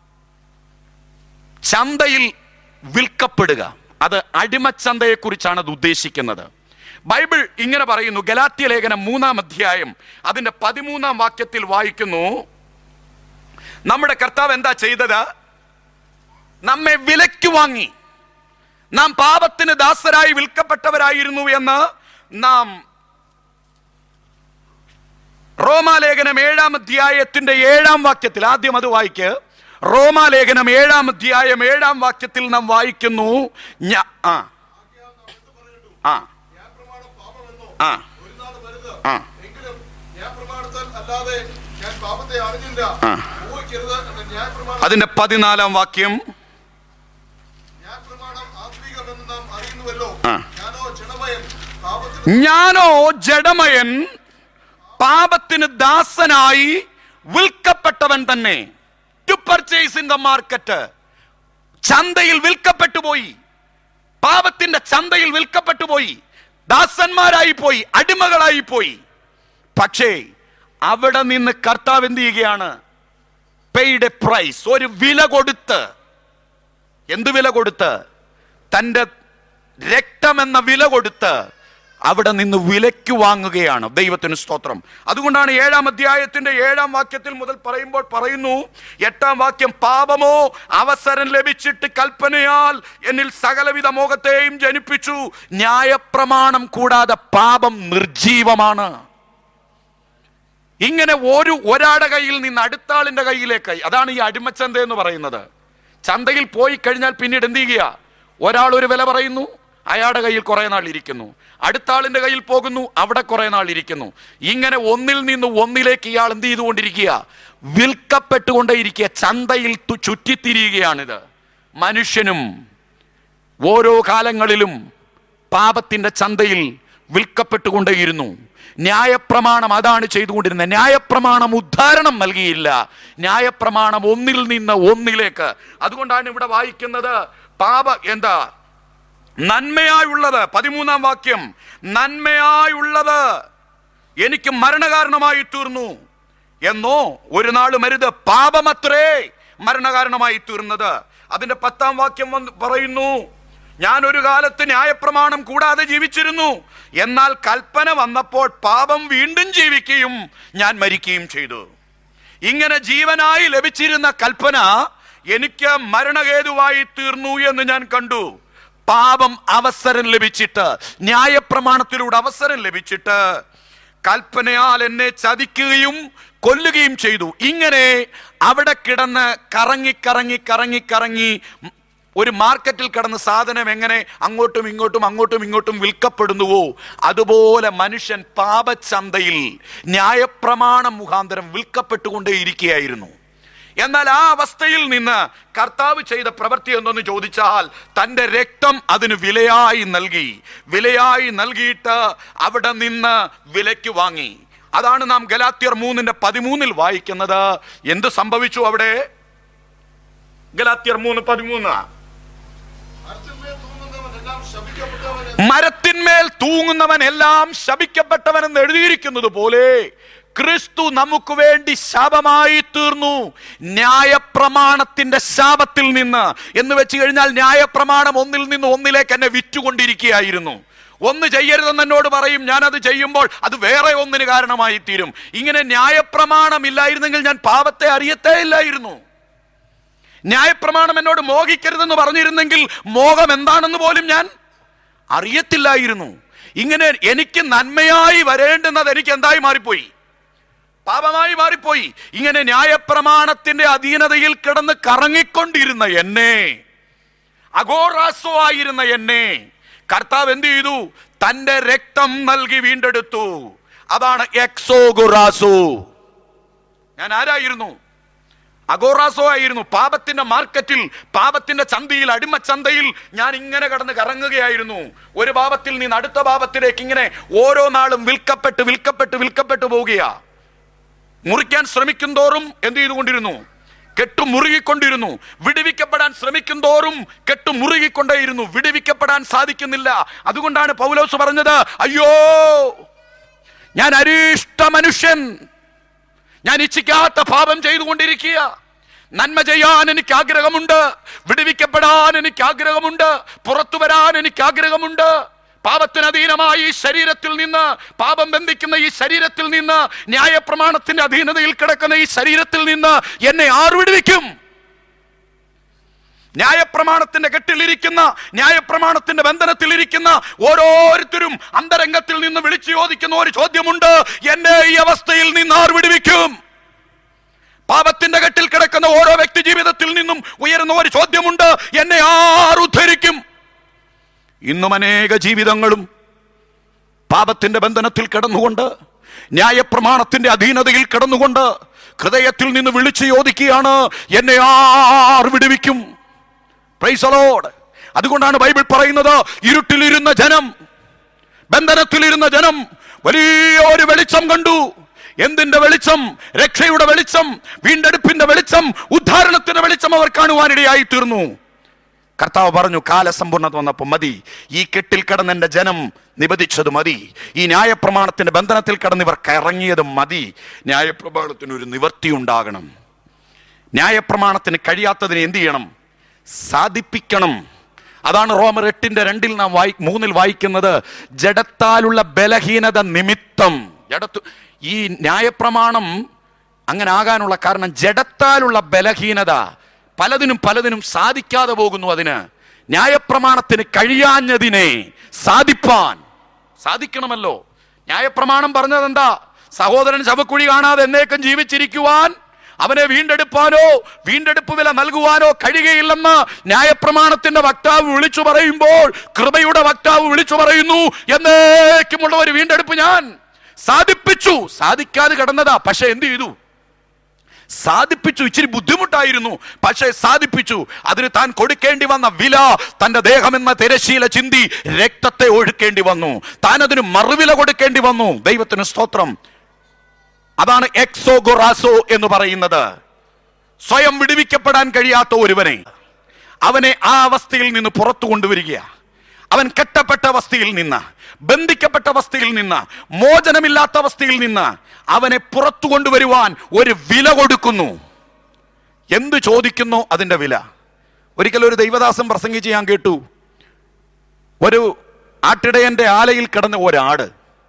ചന്തയിൽ വിൽക്കപ്പെടുക അത് അടിമച്ചന്തയെ കുറിച്ചാണ് അത് ഉദ്ദേശിക്കുന്നത് ബൈബിൾ ഇങ്ങനെ പറയുന്നു ഗലാത്യ ലേഖനം മൂന്നാം അധ്യായം അതിന്റെ പതിമൂന്നാം വാക്യത്തിൽ വായിക്കുന്നു നമ്മുടെ കർത്താവ് എന്താ ചെയ്തത് നമ്മെ വിലയ്ക്ക് വാങ്ങി നാം പാപത്തിന് ദാസരായി വിൽക്കപ്പെട്ടവരായിരുന്നു എന്ന് നാം റോമാലേഖനം ഏഴാം അധ്യായത്തിന്റെ ഏഴാം വാക്യത്തിൽ ആദ്യം അത് വായിക്ക് റോമാലേഖനം ഏഴാം അധ്യായം ഏഴാം വാക്യത്തിൽ നാം വായിക്കുന്നു ഞ- ആ ആ ന്യായപ്രമാണം പാപമെന്നോ ആ ഒരു നാൾ വരുത് ആ. എങ്കിലും ന്യായപ്രമാണത്താൽ അല്ലാതെ ഞാൻ പാപത്തെ അറിഞ്ഞില്ല ആ. ഊഹിക്കരുത് എന്ന ന്യായപ്രമാണം അതിന്റെ പതിനാലാം വാക്യം ന്യായപ്രമാണം ആത്മീകമെന്ന് നാം അറിയുന്നുവല്ലോ ആ. ഞാനോ ജനമയൻ പാപത്തിന് ഞാനോ ജഡമയൻ പാപത്തിന് ദാസനായി വിൽക്കപ്പെട്ടവൻ തന്നെ to purchase in the market ചന്തയിൽ വിൽക്കപ്പെട്ടു പോയി പാപത്തിന്റെ ചന്തയിൽ വിൽക്കപ്പെട്ടു പോയി ദാസന്മാരായി പോയി അടിമകളായി പോയി പക്ഷേ അവിടെ നിന്ന് കർത്താവ് എന്ത് ചെയ്യുകയാണ് പെയ്ഡ് എ പ്രൈസ് ഒരു വില കൊടുത്ത് എന്ത് വില കൊടുത്ത് തൻ്റെ രക്തമെന്ന വില കൊടുത്ത് അവിടെ നിന്ന് വിലയ്ക്ക് വാങ്ങുകയാണ് ദൈവത്തിന് സ്തോത്രം അതുകൊണ്ടാണ് ഏഴാം അധ്യായത്തിന്റെ ഏഴാം വാക്യത്തിൽ മുതൽ പറയുമ്പോൾ പറയുന്നു എട്ടാം വാക്യം പാപമോ അവസരം ലഭിച്ചിട്ട് കൽപ്പനയാൽ എന്നിൽ സകലവിധ മോഹത്തെയും ജനിപ്പിച്ചു ന്യായപ്രമാണം കൂടാതെ പാപം നിർജീവമാണ് ഇങ്ങനെ ഒരു ഒരാളുടെ കയ്യിൽ നിന്ന് അടുത്ത ആളിന്റെ കയ്യിലേക്ക് അതാണ് ഈ അടിമച്ചന്ത എന്ന് പറയുന്നത് ചന്തയിൽ പോയി കഴിഞ്ഞാൽ പിന്നീട് എന്ത് ചെയ്യുക ഒരാൾ ഒരു വില പറയുന്നു അയാളുടെ കയ്യിൽ കുറെ നാൾ ഇരിക്കുന്നു അടുത്ത ആളിന്റെ കയ്യിൽ പോകുന്നു അവിടെ കുറെ നാൾ ഇരിക്കുന്നു ഇങ്ങനെ ഒന്നിൽ നിന്ന് ഒന്നിലേക്ക് ഇയാൾ എന്ത് ചെയ്തുകൊണ്ടിരിക്കുക വിൽക്കപ്പെട്ടുകൊണ്ടേയിരിക്കുക ചന്തയിൽ തു- ചുറ്റിത്തിരിയുകയാണിത് മനുഷ്യനും ഓരോ കാലങ്ങളിലും പാപത്തിന്റെ ചന്തയിൽ വിൽക്കപ്പെട്ടുകൊണ്ടേയിരുന്നു ന്യായപ്രമാണം അതാണ് ചെയ്തുകൊണ്ടിരുന്നത് ന്യായപ്രമാണം ഉദ്ധാരണം നൽകിയില്ല ന്യായപ്രമാണം ഒന്നിൽ നിന്ന് ഒന്നിലേക്ക് അതുകൊണ്ടാണ് ഇവിടെ വായിക്കുന്നത് പാപ എന്താ നന്മയായുള്ളത് പതിമൂന്നാം വാക്യം നന്മയായുള്ളത് എനിക്ക് മരണകാരണമായി തീർന്നു എന്നോ ഒരു നാളും അരുത് പാപമത്രേ മരണകാരണമായി തീർന്നത് അതിന്റെ പത്താം വാക്യം വന്ന് പറയുന്നു ഞാൻ ഒരു കാലത്ത് ന്യായപ്രമാണം കൂടാതെ ജീവിച്ചിരുന്നു എന്നാൽ കൽപ്പന വന്നപ്പോൾ പാപം വീണ്ടും ജീവിക്കുകയും ഞാൻ മരിക്കുകയും ചെയ്തു ഇങ്ങനെ ജീവനായി ലഭിച്ചിരുന്ന കൽപ്പന എനിക്ക് മരണഹേതുവായി തീർന്നു എന്ന് ഞാൻ കണ്ടു പാപം അവസരം ലഭിച്ചിട്ട് ന്യായപ്രമാണത്തിലൂടെ അവസരം ലഭിച്ചിട്ട് കൽപ്പനയാൽ എന്നെ ചതിക്കുകയും കൊല്ലുകയും ചെയ്തു ഇങ്ങനെ അവിടെ കിടന്ന് കറങ്ങി കറങ്ങി കറങ്ങി കറങ്ങി ഒരു മാർക്കറ്റിൽ കിടന്ന് സാധനം എങ്ങനെ അങ്ങോട്ടും ഇങ്ങോട്ടും അങ്ങോട്ടും ഇങ്ങോട്ടും വിൽക്കപ്പെടുന്നുവോ അതുപോലെ മനുഷ്യൻ പാപച്ചന്തയിൽ ന്യായപ്രമാണം മുഖാന്തരം വിൽക്കപ്പെട്ടുകൊണ്ടേയിരിക്കുകയായിരുന്നു എന്നാൽ ആ അവസ്ഥയിൽ നിന്ന് കർത്താവ് ചെയ്ത പ്രവൃത്തി എന്തെന്ന് ചോദിച്ചാൽ തൻ്റെ രക്തം അതിന് വിലയായി നൽകി വിലയായി നൽകിയിട്ട് അവിടെ നിന്ന് വിലയ്ക്ക് വാങ്ങി അതാണ് നാം ഗലാത്യർ മൂന്നിന്റെ പതിമൂന്നിൽ വായിക്കുന്നത് എന്ത് സംഭവിച്ചു അവിടെ ഗലാത്യർ മൂന്ന് പതിമൂന്ന് മരത്തിന്മേൽ തൂങ്ങുന്നവനെല്ലാം ശപിക്കപ്പെട്ടവന് മരത്തിന്മേൽ തൂങ്ങുന്നവൻ എല്ലാം ശപിക്കപ്പെട്ടവനെന്ന് എഴുതിയിരിക്കുന്നത് പോലെ ക്രിസ്തു നമുക്ക് വേണ്ടി ശാപമായി തീർന്നു ന്യായപ്രമാണത്തിന്റെ ശാപത്തിൽ നിന്ന് എന്ന് വെച്ച് കഴിഞ്ഞാൽ ന്യായപ്രമാണം ഒന്നിൽ നിന്ന് ഒന്നിലേക്ക് എന്നെ വിറ്റുകൊണ്ടിരിക്കുകയായിരുന്നു ഒന്ന് ചെയ്യരുതെന്ന് എന്നോട് പറയും ഞാൻ അത് ചെയ്യുമ്പോൾ അത് വേറെ ഒന്നിന് കാരണമായി തീരും ഇങ്ങനെ ന്യായപ്രമാണം ഇല്ലായിരുന്നെങ്കിൽ ഞാൻ പാപത്തെ അറിയത്തേ ഇല്ലായിരുന്നു ന്യായപ്രമാണം എന്നോട് മോഹിക്കരുതെന്ന് പറഞ്ഞിരുന്നെങ്കിൽ മോഹം എന്താണെന്ന് പോലും ഞാൻ അറിയത്തില്ലായിരുന്നു ഇങ്ങനെ എനിക്ക് നന്മയായി വരേണ്ടുന്നത് എനിക്ക് എന്തായി മാറിപ്പോയി പാപമായി മാറിപ്പോയി ഇങ്ങനെ ന്യായപ്രമാണത്തിന്റെ അധീനതയിൽ കിടന്ന് കറങ്ങിക്കൊണ്ടിരുന്ന എന്നെ അഘോറാസോ ആയിരുന്ന എന്നെ കർത്താവ് എന്ത് ചെയ്തു തന്റെ രക്തം നൽകി വീണ്ടെടുത്തു അതാണ് എക്സോഗുറാസു ഞാൻ ആരായിരുന്നു അഗോറാസോ ആയിരുന്നു പാപത്തിന്റെ മാർക്കറ്റിൽ പാപത്തിന്റെ ചന്തയിൽ അടിമച്ചന്തയിൽ ഞാൻ ഇങ്ങനെ കടന്ന് കറങ്ങുകയായിരുന്നു ഒരു പാപത്തിൽ നിന്ന് അടുത്ത പാപത്തിലേക്ക് ഇങ്ങനെ ഓരോ നാളും വിൽക്കപ്പെട്ട് വിൽക്കപ്പെട്ട് വിൽക്കപ്പെട്ടു പോവുകയാ മുറിക്കാൻ ശ്രമിക്കും തോറും എന്ത് ചെയ്തുകൊണ്ടിരുന്നു കെട്ടു മുറുകിക്കൊണ്ടിരുന്നു വിടുവിക്കപ്പെടാൻ ശ്രമിക്കും തോറും കെട്ടു മുറുകിക്കൊണ്ടേയിരുന്നു വിടുവിക്കപ്പെടാൻ സാധിക്കുന്നില്ല അതുകൊണ്ടാണ് പൗലോസ് പറഞ്ഞത് അയ്യോ ഞാൻ അരിഷ്ട മനുഷ്യൻ ഞാൻ ഇച്ഛിക്കാത്ത പാപം ചെയ്തുകൊണ്ടിരിക്കുക നന്മ ചെയ്യാൻ എനിക്ക് ആഗ്രഹമുണ്ട് വിടുവിക്കപ്പെടാൻ എനിക്ക് ആഗ്രഹമുണ്ട് പുറത്തു വരാൻ എനിക്ക് ആഗ്രഹമുണ്ട് പാപത്തിന് അധീനമായ ഈ ശരീരത്തിൽ നിന്ന് പാപം ബന്ധിക്കുന്ന ഈ ശരീരത്തിൽ നിന്ന് ന്യായപ്രമാണത്തിന്റെ അധീനതയിൽ കിടക്കുന്ന ഈ ശരീരത്തിൽ നിന്ന് എന്നെ ആർ വിടുവിക്കും ന്യായപ്രമാണത്തിന്റെ കെട്ടിലിരിക്കുന്ന ന്യായപ്രമാണത്തിന്റെ ബന്ധനത്തിലിരിക്കുന്ന ഓരോരുത്തരും അന്തരംഗത്തിൽ നിന്ന് വിളിച്ചു ചോദിക്കുന്ന ഒരു ചോദ്യമുണ്ട് എന്നെ ഈ അവസ്ഥയിൽ നിന്ന് ആർ വിടുവിക്കും പാപത്തിന്റെ കെട്ടിൽ കിടക്കുന്ന ഓരോ വ്യക്തി ജീവിതത്തിൽ നിന്നും ഉയരുന്ന ഒരു ചോദ്യമുണ്ട് എന്നെ ആർ ഉദ്ധരിക്കും ഇന്നും അനേക ജീവിതങ്ങളും പാപത്തിന്റെ ബന്ധനത്തിൽ കിടന്നുകൊണ്ട് ന്യായപ്രമാണത്തിന്റെ അധീനതയിൽ കിടന്നുകൊണ്ട് ഹൃദയത്തിൽ നിന്ന് വിളിച്ചു ചോദിക്കുകയാണ് എന്നെ ആർ വിടുവിക്കും പ്രൈസ് അലോഡ് അതുകൊണ്ടാണ് ബൈബിൾ പറയുന്നത് ഇരുട്ടിലിരുന്ന ജനം ബന്ധനത്തിലിരുന്ന ജനം വലിയ ഒരു വെളിച്ചം കണ്ടു എന്തിന്റെ വെളിച്ചം രക്ഷയുടെ വെളിച്ചം വീണ്ടെടുപ്പിന്റെ വെളിച്ചം ഉദ്ധാരണത്തിന്റെ വെളിച്ചം അവർ കാണുവാനിടയായി തീർന്നു കർത്താവ് പറഞ്ഞു കാലസമ്പൂർണ്ണത വന്നപ്പോൾ മതി ഈ കെട്ടിൽ കിടന്ന് എന്റെ ജനം നിബന്ധിച്ചത് മതി ഈ ന്യായപ്രമാണത്തിന്റെ ബന്ധനത്തിൽ കിടന്ന് ഇവർ കറങ്ങിയത് മതി ന്യായപ്രമാണത്തിന് ഒരു നിവർത്തി ഉണ്ടാകണം ന്യായപ്രമാണത്തിന് കഴിയാത്തതിന് എന്ത് ചെയ്യണം സാധിപ്പിക്കണം അതാണ് റോമർ എട്ടിന്റെ രണ്ടിൽ നാം വായി മൂന്നിൽ വായിക്കുന്നത് ജഡത്താലുള്ള ബലഹീനത നിമിത്തം ജഡത്തു ഈ ന്യായപ്രമാണം അങ്ങനെ ആകാനുള്ള കാരണം ജഡത്താലുള്ള ബലഹീനത പലതിനും പലതിനും സാധിക്കാതെ പോകുന്നു അതിന് ന്യായപ്രമാണത്തിന് കഴിയാഞ്ഞതിനെ സാധിപ്പാൻ സാധിക്കണമല്ലോ ന്യായപ്രമാണം പറഞ്ഞത് എന്താ സഹോദരൻ ശവക്കുഴി കാണാതെ എന്നേക്കും ജീവിച്ചിരിക്കുവാൻ അവനെ വീണ്ടെടുപ്പാനോ വീണ്ടെടുപ്പ് വില നൽകുവാനോ കഴിയുകയില്ലെന്ന് ന്യായപ്രമാണത്തിന്റെ വക്താവ് വിളിച്ചു പറയുമ്പോൾ കൃപയുടെ വക്താവ് വിളിച്ചു പറയുന്നു എന്നേക്കുമുള്ള ഒരു വീണ്ടെടുപ്പ് ഞാൻ സാധിപ്പിച്ചു സാധിക്കാതെ കിടന്നതാ പക്ഷെ എന്ത് ചെയ്തു സാധിപ്പിച്ചു ഇച്ചിരി ബുദ്ധിമുട്ടായിരുന്നു പക്ഷേ സാധിപ്പിച്ചു അതിന് താൻ കൊടുക്കേണ്ടി വന്ന വില തന്റെ ദേഹമെന്ന തിരശീല ചിന്തി രക്തത്തെ ഒഴുക്കേണ്ടി വന്നു താൻ അതിന് മറുവില കൊടുക്കേണ്ടി വന്നു ദൈവത്തിന് സ്തോത്രം അതാണ് എക്സോഗൊറാസോ എന്ന് പറയുന്നത് സ്വയം വിടുവിക്കപ്പെടാൻ കഴിയാത്ത ഒരുവനെ അവനെ ആ അവസ്ഥയിൽ നിന്ന് പുറത്തു കൊണ്ടുവരിക അവൻ കെട്ടപ്പെട്ട അവസ്ഥയിൽ നിന്ന് ബന്ധിക്കപ്പെട്ട അവസ്ഥയിൽ നിന്ന് മോചനമില്ലാത്ത അവസ്ഥയിൽ നിന്ന് അവനെ പുറത്തു കൊണ്ടുവരുവാൻ ഒരു വില കൊടുക്കുന്നു എന്ത് ചോദിക്കുന്നു അതിന്റെ വില ഒരിക്കൽ ഒരു ദൈവദാസൻ പ്രസംഗിച്ച് ഞാൻ കേട്ടു ഒരു ആട്ടിടയന്റെ ആലയിൽ കിടന്ന ഒരാട്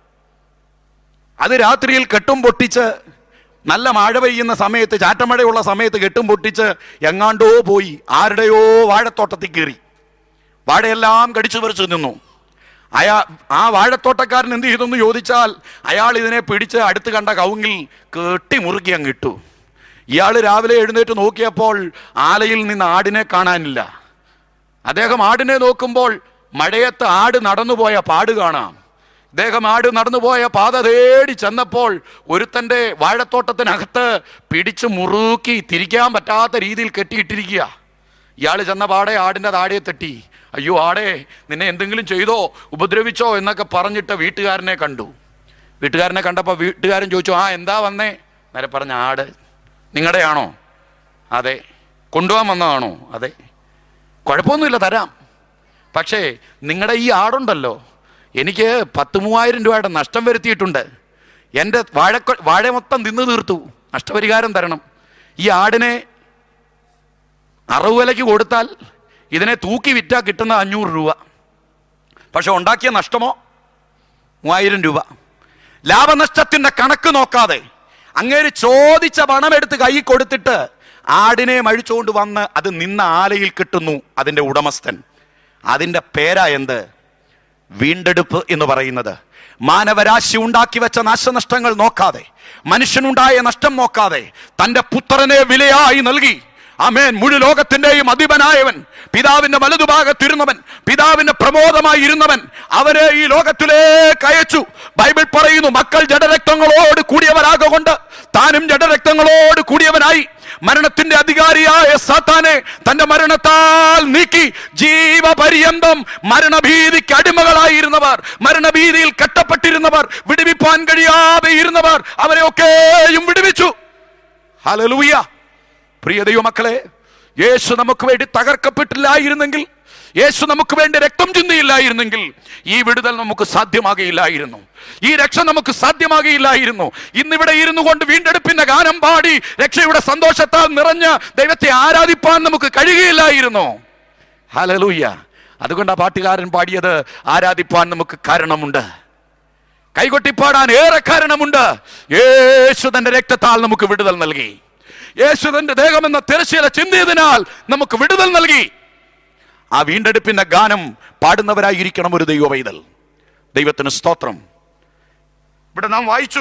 അത് രാത്രിയിൽ കെട്ടും പൊട്ടിച്ച് നല്ല മഴ പെയ്യുന്ന സമയത്ത് ചാറ്റമഴയുള്ള സമയത്ത് കെട്ടും പൊട്ടിച്ച് എങ്ങാണ്ടോ പോയി ആരുടെയോ വാഴത്തോട്ടത്തിൽ കയറി വാഴയെല്ലാം കടിച്ചു പറിച്ചു നിന്നു അയാ ആ വാഴത്തോട്ടക്കാരൻ എന്ത് ചെയ്തെന്ന് ചോദിച്ചാൽ അയാൾ ഇതിനെ പിടിച്ച് അടുത്ത് കണ്ട കവുങ്ങിൽ കെട്ടി മുറുക്കി അങ്ങ് ഇട്ടു ഇയാൾ രാവിലെ എഴുന്നേറ്റ് നോക്കിയപ്പോൾ ആലയിൽ നിന്ന് ആടിനെ കാണാനില്ല അദ്ദേഹം ആടിനെ നോക്കുമ്പോൾ മഴയത്ത് ആട് നടന്നുപോയ പാട് കാണാം ഇദ്ദേഹം ആട് നടന്നുപോയ പാത തേടി ചെന്നപ്പോൾ ഒരുത്തന്റെ വാഴത്തോട്ടത്തിനകത്ത് പിടിച്ച് മുറുക്കി തിരിക്കാൻ പറ്റാത്ത രീതിയിൽ കെട്ടിയിട്ടിരിക്കുക ഇയാൾ ചെന്ന പാടെ ആടിന്റെ താടിയെ തട്ടി അയ്യോ ആടേ നിന്നെ എന്തെങ്കിലും ചെയ്തോ ഉപദ്രവിച്ചോ എന്നൊക്കെ പറഞ്ഞിട്ട് വീട്ടുകാരനെ കണ്ടു വീട്ടുകാരനെ കണ്ടപ്പോൾ വീട്ടുകാരൻ ചോദിച്ചു ആ എന്താ വന്നേ നേരെ പറഞ്ഞ ആട് നിങ്ങളുടെയാണോ അതെ കൊണ്ടുപോകാൻ വന്നതാണോ അതെ കുഴപ്പമൊന്നുമില്ല തരാം പക്ഷേ നിങ്ങളുടെ ഈ ആടുണ്ടല്ലോ എനിക്ക് പത്ത് മൂവായിരം രൂപയുടെ നഷ്ടം വരുത്തിയിട്ടുണ്ട് എൻ്റെ വാഴ വാഴ മൊത്തം തിന്നു തീർത്തു നഷ്ടപരിഹാരം തരണം ഈ ആടിനെ അറുപത് വിലയ്ക്ക് കൊടുത്താൽ ഇതിനെ തൂക്കി വിറ്റാൽ കിട്ടുന്ന അഞ്ഞൂറ് രൂപ പക്ഷെ ഉണ്ടാക്കിയ നഷ്ടമോ മൂവായിരം രൂപ ലാഭനഷ്ടത്തിന്റെ കണക്ക് നോക്കാതെ അങ്ങേര് ചോദിച്ച പണം എടുത്ത് കൈ കൊടുത്തിട്ട് ആടിനെ മഴിച്ചുകൊണ്ട് വന്ന് അത് നിന്ന ആലയിൽ കിട്ടുന്നു അതിന്റെ ഉടമസ്ഥൻ അതിന്റെ പേരാ എന്ത് വീണ്ടെടുപ്പ് എന്ന് പറയുന്നത് മാനവരാശി ഉണ്ടാക്കി വെച്ച നാശനഷ്ടങ്ങൾ നോക്കാതെ മനുഷ്യനുണ്ടായ നഷ്ടം നോക്കാതെ തന്റെ പുത്രനെ വിലയായി നൽകി ആമേൻ മുഴു ലോകത്തിന്റെയും അധിപനായവൻ പിതാവിന്റെ വലതുഭാഗത്തിരുന്നവൻ പിതാവിന്റെ പ്രമോദമായി ഇരുന്നവൻ അവരെ ഈ ലോകത്തിലേക്ക് അയച്ചു ബൈബിൾ പറയുന്നു മക്കൾ ജഡരക്തങ്ങളോട് കൂടിയവരാകൊണ്ട് താനും ജഡരക്തങ്ങളോട് കൂടിയവനായി മരണത്തിന്റെ അധികാരിയായ സാത്താനെ തന്റെ മരണത്താൽ നീക്കി ജീവപര്യന്തം മരണഭീതിക്ക് അടിമകളായിരുന്നവർ മരണഭീതിയിൽ കെട്ടപ്പെട്ടിരുന്നവർ വിടുവിപ്പാൻ കഴിയാതെ ഇരുന്നവർ അവരെയൊക്കെയും വിടുവിച്ചു ഹലലൂയ പ്രിയ ദൈവമക്കളെ യേശു നമുക്ക് വേണ്ടി തകർക്കപ്പെട്ടില്ലായിരുന്നെങ്കിൽ യേശു നമുക്ക് വേണ്ടി രക്തം ചിന്തിയില്ലായിരുന്നെങ്കിൽ ഈ വിടുതൽ നമുക്ക് സാധ്യമാകയില്ലായിരുന്നു ഈ രക്ഷ നമുക്ക് സാധ്യമാകയില്ലായിരുന്നു ഇന്നിവിടെ ഇരുന്നു കൊണ്ട് വീണ്ടെടുപ്പിന്റെ ഗാനം പാടി രക്ഷയുടെ സന്തോഷത്താൽ നിറഞ്ഞ ദൈവത്തെ ആരാധിപ്പാൻ നമുക്ക് കഴിയുകയില്ലായിരുന്നു ഹലലൂയ്യ അതുകൊണ്ട് ആ പാട്ടുകാരൻ പാടിയത് ആരാധിപ്പാൻ നമുക്ക് കാരണമുണ്ട് കൈകൊട്ടിപ്പാടാൻ ഏറെ കാരണമുണ്ട് യേശു തന്റെ രക്തത്താൽ നമുക്ക് വിടുതൽ നൽകി യേശു തന്റെ ദേഹമെന്ന തിരശ്ശീല ചിന്തിയതിനാൽ നമുക്ക് വിടുതൽ നൽകി ആ വീണ്ടെടുപ്പിന്റെ ഗാനം പാടുന്നവരായിരിക്കണം ഒരു ദൈവ പൈതൽ ദൈവത്തിന് സ്തോത്രം ഇവിടെ നാം വായിച്ചു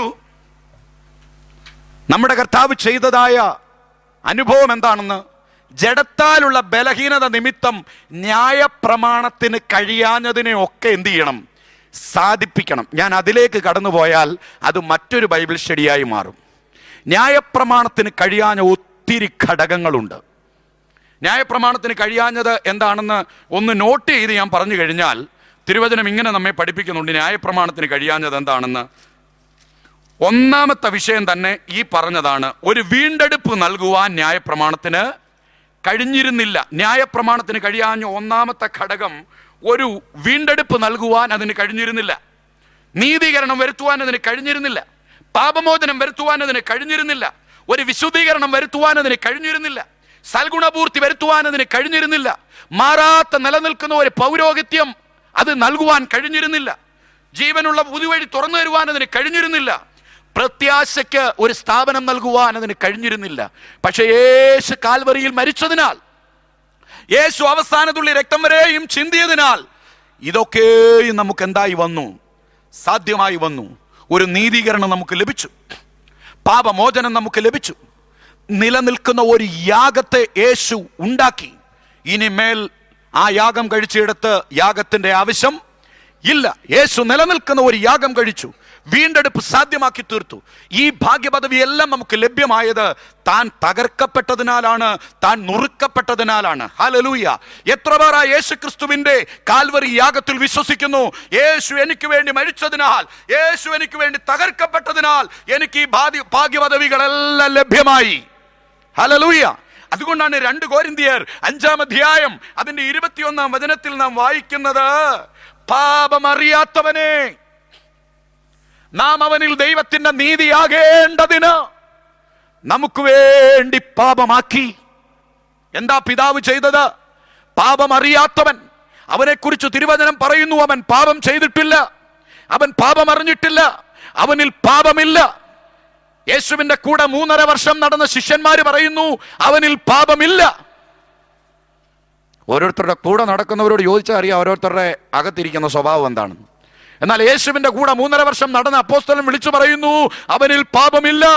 നമ്മുടെ കർത്താവ് ചെയ്തതായ അനുഭവം എന്താണെന്ന് ജഡത്താലുള്ള ബലഹീനത നിമിത്തം ന്യായപ്രമാണത്തിന് കഴിയാഞ്ഞതിനെ ഒക്കെ എന്ത് ചെയ്യണം സാധിപ്പിക്കണം ഞാൻ അതിലേക്ക് കടന്നുപോയാൽ അത് മറ്റൊരു ബൈബിൾ സ്റ്റഡിയായി മാറും ന്യായപ്രമാണത്തിന് കഴിയാഞ്ഞ ഒത്തിരി ഘടകങ്ങളുണ്ട് ന്യായപ്രമാണത്തിന് കഴിയാഞ്ഞത് എന്താണെന്ന് ഒന്ന് നോട്ട് ചെയ്ത് ഞാൻ പറഞ്ഞു കഴിഞ്ഞാൽ തിരുവചനം ഇങ്ങനെ നമ്മെ പഠിപ്പിക്കുന്നുണ്ട് ന്യായപ്രമാണത്തിന് കഴിയാഞ്ഞത് എന്താണെന്ന് ഒന്നാമത്തെ വിഷയം തന്നെ ഈ പറഞ്ഞതാണ് ഒരു വീണ്ടെടുപ്പ് നൽകുവാൻ ന്യായപ്രമാണത്തിന് കഴിഞ്ഞിരുന്നില്ല ന്യായപ്രമാണത്തിന് കഴിയാഞ്ഞ ഒന്നാമത്തെ ഘടകം ഒരു വീണ്ടെടുപ്പ് നൽകുവാൻ അതിന് കഴിഞ്ഞിരുന്നില്ല നീതീകരണം വരുത്തുവാൻ അതിന് കഴിഞ്ഞിരുന്നില്ല പാപമോചനം വരുത്തുവാൻ അതിന് കഴിഞ്ഞിരുന്നില്ല ഒരു വിശുദ്ധീകരണം വരുത്തുവാൻ അതിന് കഴിഞ്ഞിരുന്നില്ല സൽഗുണപൂർത്തി വരുത്തുവാൻ അതിന് കഴിഞ്ഞിരുന്നില്ല മാറാത്ത നിലനിൽക്കുന്ന ഒരു പൗരോഹിത്യം അത് നൽകുവാൻ കഴിഞ്ഞിരുന്നില്ല ജീവനുള്ള പുതുവഴി തുറന്നു തരുവാൻ അതിന് കഴിഞ്ഞിരുന്നില്ല പ്രത്യാശയ്ക്ക് ഒരു സ്ഥാപനം നൽകുവാൻ അതിന് കഴിഞ്ഞിരുന്നില്ല പക്ഷേ യേശു കാൽവറിയിൽ മരിച്ചതിനാൽ യേശു അവസാനത്തുള്ളി രക്തം വരെയും ചിന്തിയതിനാൽ ഇതൊക്കെയും നമുക്ക് എന്തായി വന്നു സാധ്യമായി വന്നു ഒരു നീതീകരണം നമുക്ക് ലഭിച്ചു പാപമോചനം നമുക്ക് ലഭിച്ചു നിലനിൽക്കുന്ന ഒരു യാഗത്തെ യേശു ഉണ്ടാക്കി ഇനിമേൽ ആ യാഗം കഴിച്ചിടത്ത് യാഗത്തിന്റെ ആവശ്യം ഇല്ല യേശു നിലനിൽക്കുന്ന ഒരു യാഗം കഴിച്ചു വീണ്ടെടുപ്പ് സാധ്യമാക്കി തീർത്തു ഈ ഭാഗ്യപദവി എല്ലാം നമുക്ക് ലഭ്യമായത് താൻ തകർക്കപ്പെട്ടതിനാലാണ് താൻ നുറുക്കപ്പെട്ടതിനാലാണ് ഹലലൂയ എത്ര പേർ ആ യേശു ക്രിസ്തുവിന്റെ കാൽവറി യാഗത്തിൽ വിശ്വസിക്കുന്നു യേശു എനിക്ക് വേണ്ടി മരിച്ചതിനാൽ യേശു എനിക്ക് വേണ്ടി തകർക്കപ്പെട്ടതിനാൽ എനിക്ക് ഈ ഭാഗ്യ ഭാഗ്യപദവികളെല്ലാം ലഭ്യമായി ഹലലൂയ അതുകൊണ്ടാണ് രണ്ട് കോരിന്തിയർ അഞ്ചാം അധ്യായം അതിന്റെ ഇരുപത്തിയൊന്നാം വചനത്തിൽ നാം വായിക്കുന്നത് പാപമറിയാത്തവനെ നാം അവനിൽ ദൈവത്തിന്റെ നീതിയാകേണ്ടതിന് നമുക്ക് വേണ്ടി പാപമാക്കി എന്താ പിതാവ് ചെയ്തത് പാപം അറിയാത്തവൻ അവനെക്കുറിച്ച് തിരുവചനം പറയുന്നു അവൻ പാപം ചെയ്തിട്ടില്ല അവൻ പാപം അറിഞ്ഞിട്ടില്ല അവനിൽ പാപമില്ല യേശുവിന്റെ കൂടെ മൂന്നര വർഷം നടന്ന ശിഷ്യന്മാര് പറയുന്നു അവനിൽ പാപമില്ല ഓരോരുത്തരുടെ കൂടെ നടക്കുന്നവരോട് ചോദിച്ചാൽ അറിയാം ഓരോരുത്തരുടെ അകത്തിരിക്കുന്ന സ്വഭാവം എന്താണ് എന്നാൽ യേശുവിന്റെ കൂടെ മൂന്നര വർഷം നടന്ന അപ്പോസ്തലൻ വിളിച്ചു പറയുന്നു അവനിൽ പാപമില്ല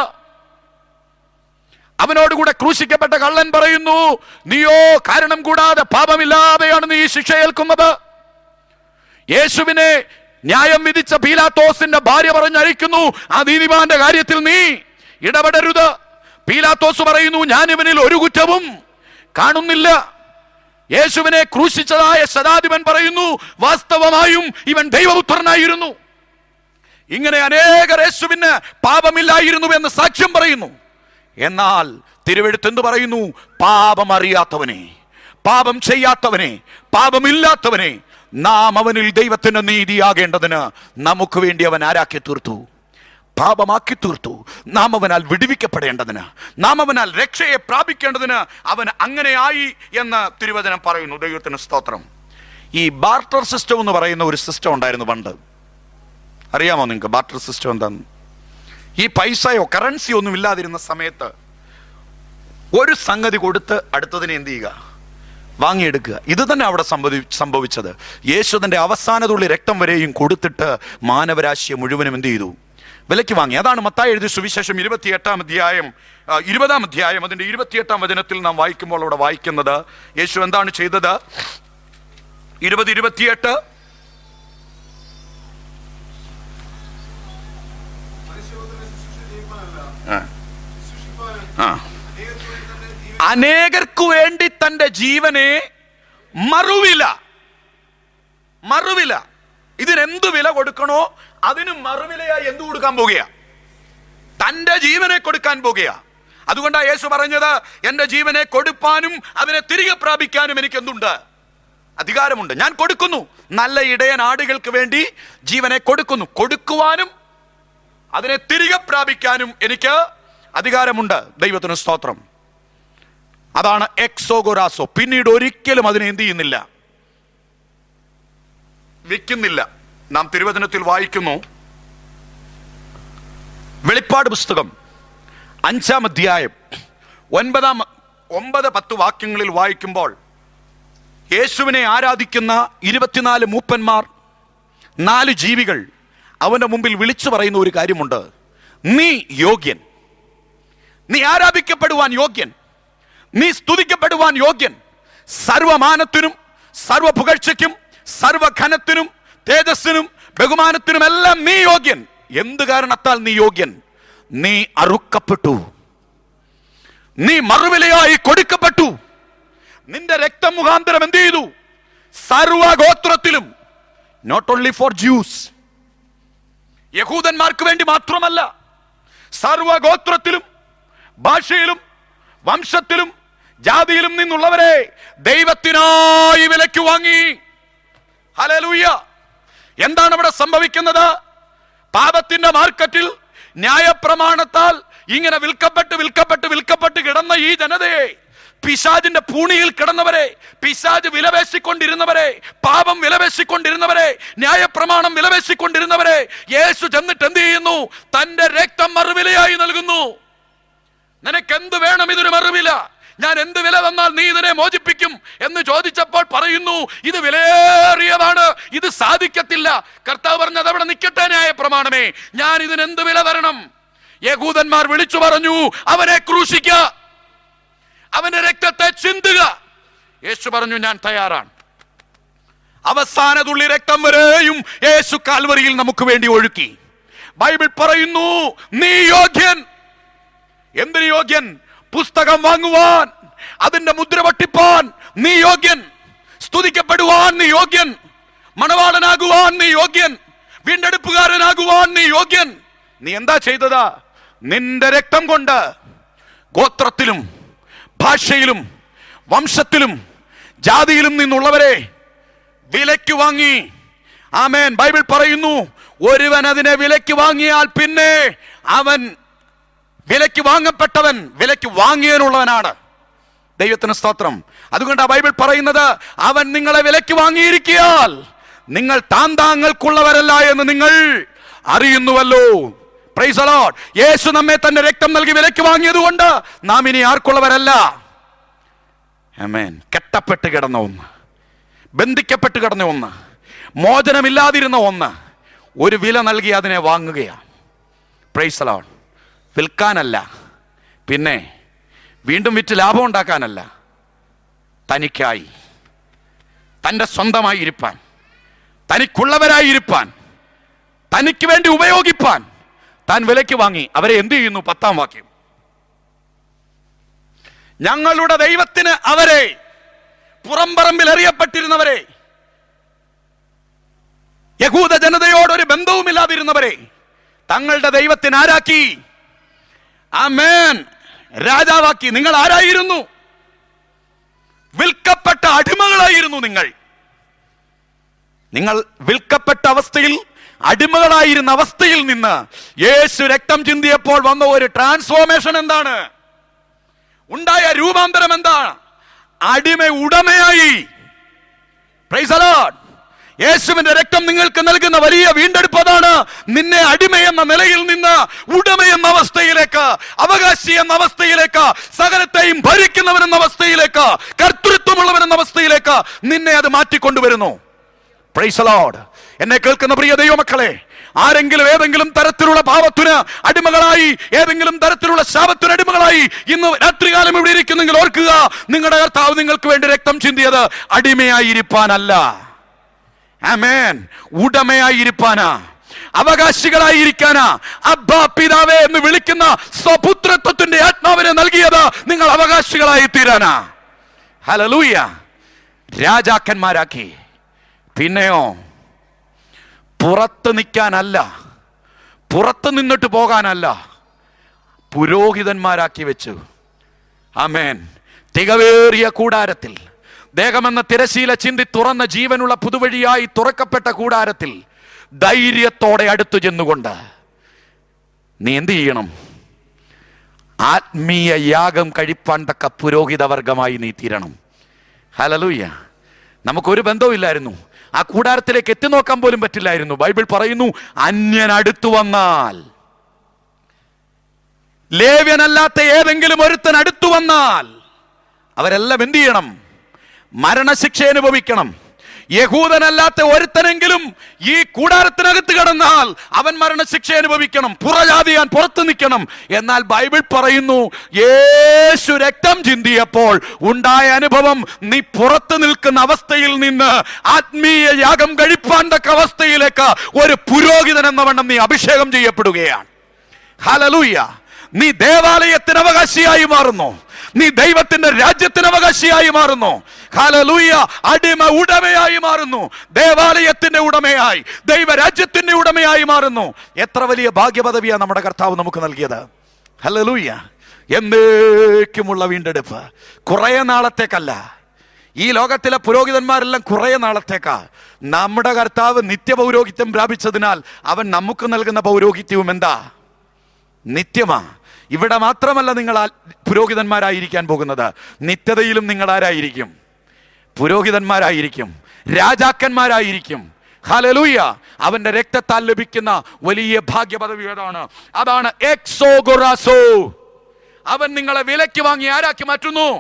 അവനോടുകൂടെ ക്രൂശിക്കപ്പെട്ട കള്ളൻ പറയുന്നു നീയോ കാരണം കൂടാതെ പാപമില്ലാതെയാണ് നീ ഈ ശിക്ഷ ഏൽക്കുന്നത് യേശുവിനെ ന്യായം വിധിച്ച പീലാത്തോസിന്റെ ഭാര്യ പറഞ്ഞയക്കുന്നു ആ നീതിമാന്റെ കാര്യത്തിൽ നീ ഇടപെടരുത് പീലാത്തോസ് പറയുന്നു ഞാൻ ഇവനിൽ ഒരു കുറ്റവും കാണുന്നില്ല യേശുവിനെ ക്രൂശിച്ചതായ ശതാധിപൻ പറയുന്നു വാസ്തവമായും ഇവൻ ദൈവപുത്രനായിരുന്നു ഇങ്ങനെ അനേകർ യേശുവിന് പാപമില്ലായിരുന്നു എന്ന് സാക്ഷ്യം പറയുന്നു എന്നാൽ തിരുവെഴുത്ത് എന്ത് പറയുന്നു പാപം അറിയാത്തവനെ പാപം ചെയ്യാത്തവനെ പാപമില്ലാത്തവനെ നാം അവനിൽ ദൈവത്തിന്റെ നീതിയാകേണ്ടതിന് നമുക്ക് വേണ്ടി അവൻ ആരാക്കി തീർത്തു പാപമാക്കി തീർത്തു നാം അവനാൽ വിടുവിക്കപ്പെടേണ്ടതിന് നാം അവനാൽ രക്ഷയെ പ്രാപിക്കേണ്ടതിന് അവൻ അങ്ങനെയായി എന്ന് തിരുവചനം പറയുന്നു ദൈവത്തിന് സ്തോത്രം ഈ ബാർട്ടർ സിസ്റ്റം എന്ന് പറയുന്ന ഒരു സിസ്റ്റം ഉണ്ടായിരുന്നു പണ്ട് അറിയാമോ നിങ്ങൾക്ക് ബാർട്ടർ സിസ്റ്റം എന്താന്ന് ഈ പൈസയോ കറൻസി ഒന്നും ഇല്ലാതിരുന്ന സമയത്ത് ഒരു സംഗതി കൊടുത്ത് അടുത്തതിനെ എന്ത് ചെയ്യുക വാങ്ങിയെടുക്കുക ഇത് തന്നെ അവിടെ സംഭവി സംഭവിച്ചത് യേശുദന്റെ അവസാനതുള്ളി രക്തം വരെയും കൊടുത്തിട്ട് മാനവരാശിയെ മുഴുവനും എന്ത് ചെയ്തു വിലയ്ക്ക് വാങ്ങി അതാണ് മത്തായി എഴുതിയ സുവിശേഷം ഇരുപത്തിയെട്ടാം അധ്യായം ആ, ഇരുപതാം അധ്യായം അതിന്റെ ഇരുപത്തിയെട്ടാം വചനത്തിൽ നാം വായിക്കുമ്പോൾ അവിടെ വായിക്കുന്നത് യേശു എന്താണ് ചെയ്തത് ഇരുപത് ഇരുപത്തിയെട്ട് മനുഷ്യപുത്രനെ ശുശ്രൂഷ ചെയ്യുവാനല്ല, ആ, ശുശ്രൂഷിപ്പാനും ആ. അനേകർക്കു വേണ്ടി തന്റെ ജീവൻ അനേകർക്കു വേണ്ടി തന്റെ ജീവനെ മറുവില മറുവില ഇതിനെന്ത് വില കൊടുക്കണോ അതിന് മറുവിലയായി എന്ത് കൊടുക്കാൻ പോകുക തന്റെ ജീവനെ കൊടുക്കാൻ പോകുക അതുകൊണ്ടാണ് യേശു പറഞ്ഞത് എന്റെ ജീവനെ കൊടുപ്പാനും അതിനെ തിരികെ പ്രാപിക്കാനും എനിക്ക് എന്തുണ്ട് അധികാരമുണ്ട് ഞാൻ കൊടുക്കുന്നു നല്ല ഇടയൻ ആടുകൾക്ക് വേണ്ടി ജീവനെ കൊടുക്കുന്നു കൊടുക്കുവാനും അതിനെ തിരികെ പ്രാപിക്കാനും എനിക്ക് അധികാരമുണ്ട് ദൈവത്തിന് സ്തോത്രം അതാണ് എക്സോഗോറാസോ പിന്നീട് ഒരിക്കലും അതിനെ എന്ത് ചെയ്യുന്നില്ല വിൽക്കുന്നില്ല നാം തിരുവചനത്തിൽ വായിക്കുന്നു വെളിപ്പാട് പുസ്തകം അഞ്ചാം അധ്യായം ഒൻപതാം ഒമ്പത് പത്ത് വാക്യങ്ങളിൽ വായിക്കുമ്പോൾ യേശുവിനെ ആരാധിക്കുന്ന ഇരുപത്തിനാല് മൂപ്പന്മാർ നാല് ജീവികൾ അവന്റെ മുമ്പിൽ വിളിച്ചു പറയുന്ന ഒരു കാര്യമുണ്ട് നീ യോഗ്യൻ നീ ആരാധിക്കപ്പെടുവാൻ യോഗ്യൻ നീ സ്തുതിക്കപ്പെടുവാൻ യോഗ്യൻ സർവമാനത്തിനും സർവപുകഴ്ചയ്ക്കും സർവഘനത്തിനും തേജസ്സിനും ബഹുമാനത്തിനും എല്ലാം നീ യോഗ്യൻ എന്ത് കാരണത്താൽ നീ യോഗ്യൻ നീ അറുക്കപ്പെട്ടു നീ മറുവിലയായി കൊടുക്കപ്പെട്ടു നിന്റെ രക്തം മുഖാന്തരം എന്ത് ചെയ്തു സർവഗോത്രത്തിലും നോട്ട് ഓൺലി ഫോർ ജ്യൂസ് യഹൂദന്മാർക്ക് വേണ്ടി മാത്രമല്ല സർവഗോത്രത്തിലും ഭാഷയിലും വംശത്തിലും ജാതിയിലും നിന്നുള്ളവരെ ദൈവത്തിനായി വിലയ്ക്ക് വാങ്ങി ഹലലൂയ എന്താണ് ഇവിടെ സംഭവിക്കുന്നത് പാപത്തിന്റെ മാർക്കറ്റിൽ ന്യായപ്രമാണത്താൽ ഇങ്ങനെ വിൽക്കപ്പെട്ട് വിൽക്കപ്പെട്ട് വിൽക്കപ്പെട്ട് കിടന്ന ഈ ജനതയെ പിശാജിന്റെ പൂണിയിൽ കിടന്നവരെ പിശാജ് വിലപേശിക്കൊണ്ടിരുന്നവരെ പാപം വിലപേശിക്കൊണ്ടിരുന്നവരെ ന്യായപ്രമാണം വിലപേശിക്കൊണ്ടിരുന്നവരെ യേശു ചെന്നിട്ട് എന്ത് ചെയ്യുന്നു തന്റെ രക്തം മറുവിലയായി നൽകുന്നു നിനക്ക് എന്ത് വേണം ഇതൊരു മറുവില ഞാൻ എന്ത് വില തന്നാൽ നീ ഇതിനെ മോചിപ്പിക്കും എന്ന് ചോദിച്ചപ്പോൾ പറയുന്നു ഇത് വിലയേറിയതാണ് ഇത് സാധിക്കത്തില്ല കർത്താവ് പറഞ്ഞത് അവിടെ നിൽക്കട്ടെ ന്യായ പ്രമാണമേ ഞാൻ ഇതിന് എന്ത് വില തരണം യഹൂദന്മാർ വിളിച്ചു പറഞ്ഞു അവനെ ക്രൂശിക്ക അവന്റെ രക്തത്തെ ചിന്തുക യേശു പറഞ്ഞു ഞാൻ തയ്യാറാണ് അവസാന തുള്ളി രക്തം വരെയും യേശു കാൽവറിയിൽ നമുക്ക് വേണ്ടി ഒഴുക്കി ബൈബിൾ പറയുന്നു നീ യോഗ്യൻ എന്തിന് യോഗ്യൻ പുസ്തകം വാങ്ങുവാൻ അതിന്റെ മുദ്ര പൊട്ടിപ്പാൻ നീ യോഗ്യൻ സ്തുതിക്കപ്പെടുവാൻ നീ യോഗ്യൻ മണവാളനാകുവാൻ നീ യോഗ്യൻ വീണ്ടെടുപ്പുകാരനാകുവാൻ നീ യോഗ്യൻ നീ എന്താ ചെയ്തതാ നിന്റെ രക്തം കൊണ്ട് ഗോത്രത്തിലും ഭാഷയിലും വംശത്തിലും ജാതിയിലും നിന്നുള്ളവരെ വിലയ്ക്ക് വാങ്ങി ആമേൻ ബൈബിൾ പറയുന്നു ഒരുവൻ അതിനെ വിലയ്ക്ക് വാങ്ങിയാൽ പിന്നെ അവൻ വിലയ്ക്ക് വാങ്ങപ്പെട്ടവൻ വിലയ്ക്ക് വാങ്ങിയതിനുള്ളവനാണ് ദൈവത്തിന് സ്തോത്രം അതുകൊണ്ട് ആ ബൈബിൾ പറയുന്നത് അവൻ നിങ്ങളെ വിലയ്ക്ക് വാങ്ങിയിരിക്കിയാൽ നിങ്ങൾ താന്താങ്ങൾക്കുള്ളവരല്ല എന്ന് നിങ്ങൾ അറിയുന്നുവല്ലോ Praise the Lord. യേശു നമ്മെ തന്റെ രക്തം നൽകി വിലയ്ക്ക് വാങ്ങിയതുകൊണ്ട് നാം ഇനി ആർക്കുള്ളവരല്ല ആമേൻ കെട്ടപ്പെട്ട് കിടന്ന ഒന്ന് ബന്ധിക്കപ്പെട്ട് കിടന്ന ഒന്ന് മോചനമില്ലാതിരുന്ന ഒന്ന് ഒരു വില നൽകി അതിനെ വാങ്ങുകയാണ് പ്രൈസ് ലോൺ വിൽക്കാനല്ല പിന്നെ വീണ്ടും വിറ്റ് ലാഭം ഉണ്ടാക്കാനല്ല തനിക്കായി തൻ്റെ സ്വന്തമായി ഇരുപ്പാൻ തനിക്കുള്ളവരായി ഇരുപ്പാൻ തനിക്ക് വേണ്ടി ഉപയോഗിപ്പാൻ താൻ വിലയ്ക്ക് വാങ്ങി അവരെ എന്ത് ചെയ്യുന്നു പത്താം വാക്യം ഞങ്ങളുടെ ദൈവത്തിന് അവരെ പുറംപറമ്പിൽ എറിയപ്പെട്ടിരുന്നവരെ യഹൂദ ജനതയോട് ഒരു ബന്ധവുമില്ലാതിരുന്നവരെ തങ്ങളുടെ ദൈവത്തിന് ആരാക്കി ആമേൻ രാജാവാക്കി നിങ്ങൾ ആരായിരുന്നു വിൽക്കപ്പെട്ട അടിമകളായിരുന്നു നിങ്ങൾ നിങ്ങൾ വിൽക്കപ്പെട്ട അവസ്ഥയിൽ അടിമകളായിരുന്ന അവസ്ഥയിൽ നിന്ന് യേശു രക്തം ചിന്തിയപ്പോൾ വന്ന ഒരു ട്രാൻസ്ഫോർമേഷൻ എന്താണ് ഉണ്ടായ രൂപാന്തരം എന്താണ് അടിമ ഉടമയായി Praise the Lord. യേശുവിന്റെ രക്തം നിങ്ങൾക്ക് നൽകുന്ന വലിയ വീണ്ടെടുപ്പതാണ് നിന്നെ അടിമ എന്ന നിലയിൽ നിന്ന് ഉടമ എന്ന അവസ്ഥയിലേക്ക് അവകാശി എന്ന അവസ്ഥയിലേക്ക് സകലത്തെയും ഭരിക്കുന്നവൻ എന്ന അവസ്ഥയിലേക്ക് കർത്തൃത്വമുള്ളവൻ എന്ന അവസ്ഥയിലേക്ക് നിന്നെ അത് മാറ്റിക്കൊണ്ടുവരുന്നു Praise the Lord. എന്നെ കേൾക്കുന്ന പ്രിയ ദൈവമക്കളെ ആരെങ്കിലും ഏതെങ്കിലും തരത്തിലുള്ള പാവത്തിന് അടിമകളായി ഏതെങ്കിലും തരത്തിലുള്ള ശാപത്തിന് അടിമകളായി ഇന്ന് രാത്രികാലം ഇവിടെ ഇരിക്കുന്നെങ്കിൽ ഓർക്കുക നിങ്ങളുടെ കർത്താവ് നിങ്ങൾക്ക് വേണ്ടി രക്തം ചിന്തിയത് അടിമയായിരിക്കാനല്ല ആമേൻ ഉടമയായിരിക്കാനാ അവകാശികളായിരിക്കാനാ അബ്ബാ പിതാവേ എന്ന് വിളിക്കുന്ന സ്വപുത്രത്വത്തിന്റെ ആത്മാവിനെ നൽകിയത് നിങ്ങൾ അവകാശികളായി തീരാനാ ഹലലൂയ രാജാക്കന്മാരാക്കി പിന്നെയോ പുറത്ത് നിൽക്കാനല്ല പുറത്ത് നിന്നിട്ട് പോകാനല്ല പുരോഹിതന്മാരാക്കി വെച്ചു ആമേൻ തികവേറിയ കൂടാരത്തിൽ ദേഹമെന്ന തിരശീല ചിന്തി തുറന്ന ജീവനുള്ള പുതുവഴിയായി തുറക്കപ്പെട്ട കൂടാരത്തിൽ ധൈര്യത്തോടെ അടുത്തു ചെന്നുകൊണ്ട് നീ എന്ത് ചെയ്യണം ആത്മീയ യാഗം കഴിപ്പാൻ തക്ക പുരോഹിതവർഗമായി നീ തീരണം ഹലലൂയ്യ നമുക്കൊരു ബന്ധവുമില്ലായിരുന്നു ആ കൂടാരത്തിലേക്ക് എത്തി നോക്കാൻ പോലും പറ്റില്ലായിരുന്നു ബൈബിൾ പറയുന്നു അന്യൻ അടുത്തു വന്നാൽ ലേവ്യനല്ലാത്ത ഏതെങ്കിലും ഒരുത്തൻ അടുത്തു വന്നാൽ അവരെല്ലാം എന്ത് ചെയ്യണം മരണശിക്ഷ അനുഭവിക്കണം യഹൂദനല്ലാത്ത ഒരുത്തനെങ്കിലും ഈ കൂടാരത്തിനകത്ത് കിടന്നാൽ അവൻ മരണശിക്ഷ അനുഭവിക്കണം പുറജാതിയാൻ പുറത്തു നിൽക്കണം എന്നാൽ ബൈബിൾ പറയുന്നു യേശു രക്തം ചിന്തിയപ്പോൾ ഉണ്ടായ അനുഭവം നീ പുറത്തു നിൽക്കുന്ന അവസ്ഥയിൽ നിന്ന് ആത്മീയ യാഗം കഴിപ്പാൻ തക്ക അവസ്ഥയിലേക്ക് ഒരു പുരോഹിതൻ എന്ന വണ്ണം നീ അഭിഷേകം ചെയ്യപ്പെടുകയാണ് ഹലലൂയ നീ ദേവാലയത്തിന് അവകാശിയായി മാറുന്നു നീ ദൈവത്തിന്റെ രാജ്യത്തിന് അവകാശിയായി മാറുന്നു ഹലലൂയ അടിമ ഉടമയായി മാറുന്നു ദേവാലയത്തിന്റെ ഉടമയായി ദൈവരാജ്യത്തിന്റെ ഉടമയായി മാറുന്നു എത്ര വലിയ ഭാഗ്യപദവിയാണ് നമ്മുടെ കർത്താവ് നമുക്ക് നൽകിയത് ഹലലൂയ എന്നേക്കുമുള്ള വീണ്ടെടുപ്പ് കുറേ നാളത്തേക്കല്ല ഈ ലോകത്തിലെ പുരോഹിതന്മാരെല്ലാം കുറേ നാളത്തേക്കാ നമ്മുടെ കർത്താവ് നിത്യപൗരോഹിത്യം പ്രാപിച്ചതിനാൽ അവൻ നമുക്ക് നൽകുന്ന പൗരോഹിത്യവും എന്താ നിത്യമാ ഇവിടെ മാത്രമല്ല നിങ്ങൾ ആ- പുരോഹിതന്മാരായിരിക്കാൻ പോകുന്നത് നിത്യതയിലും നിങ്ങൾ ആരായിരിക്കും പുരോഹിതന്മാരായിരിക്കും രാജാക്കന്മാരായിരിക്കും ഹലലൂയ അവന്റെ രക്തത്താൽ ലഭിക്കുന്ന വലിയ ഭാഗ്യപദവി ഏതാണ് അതാണ് എക്സോഗൊറാസോ അവൻ നിങ്ങളെ വിലയ്ക്ക് വാങ്ങി ആരാക്കി മാറ്റുന്നു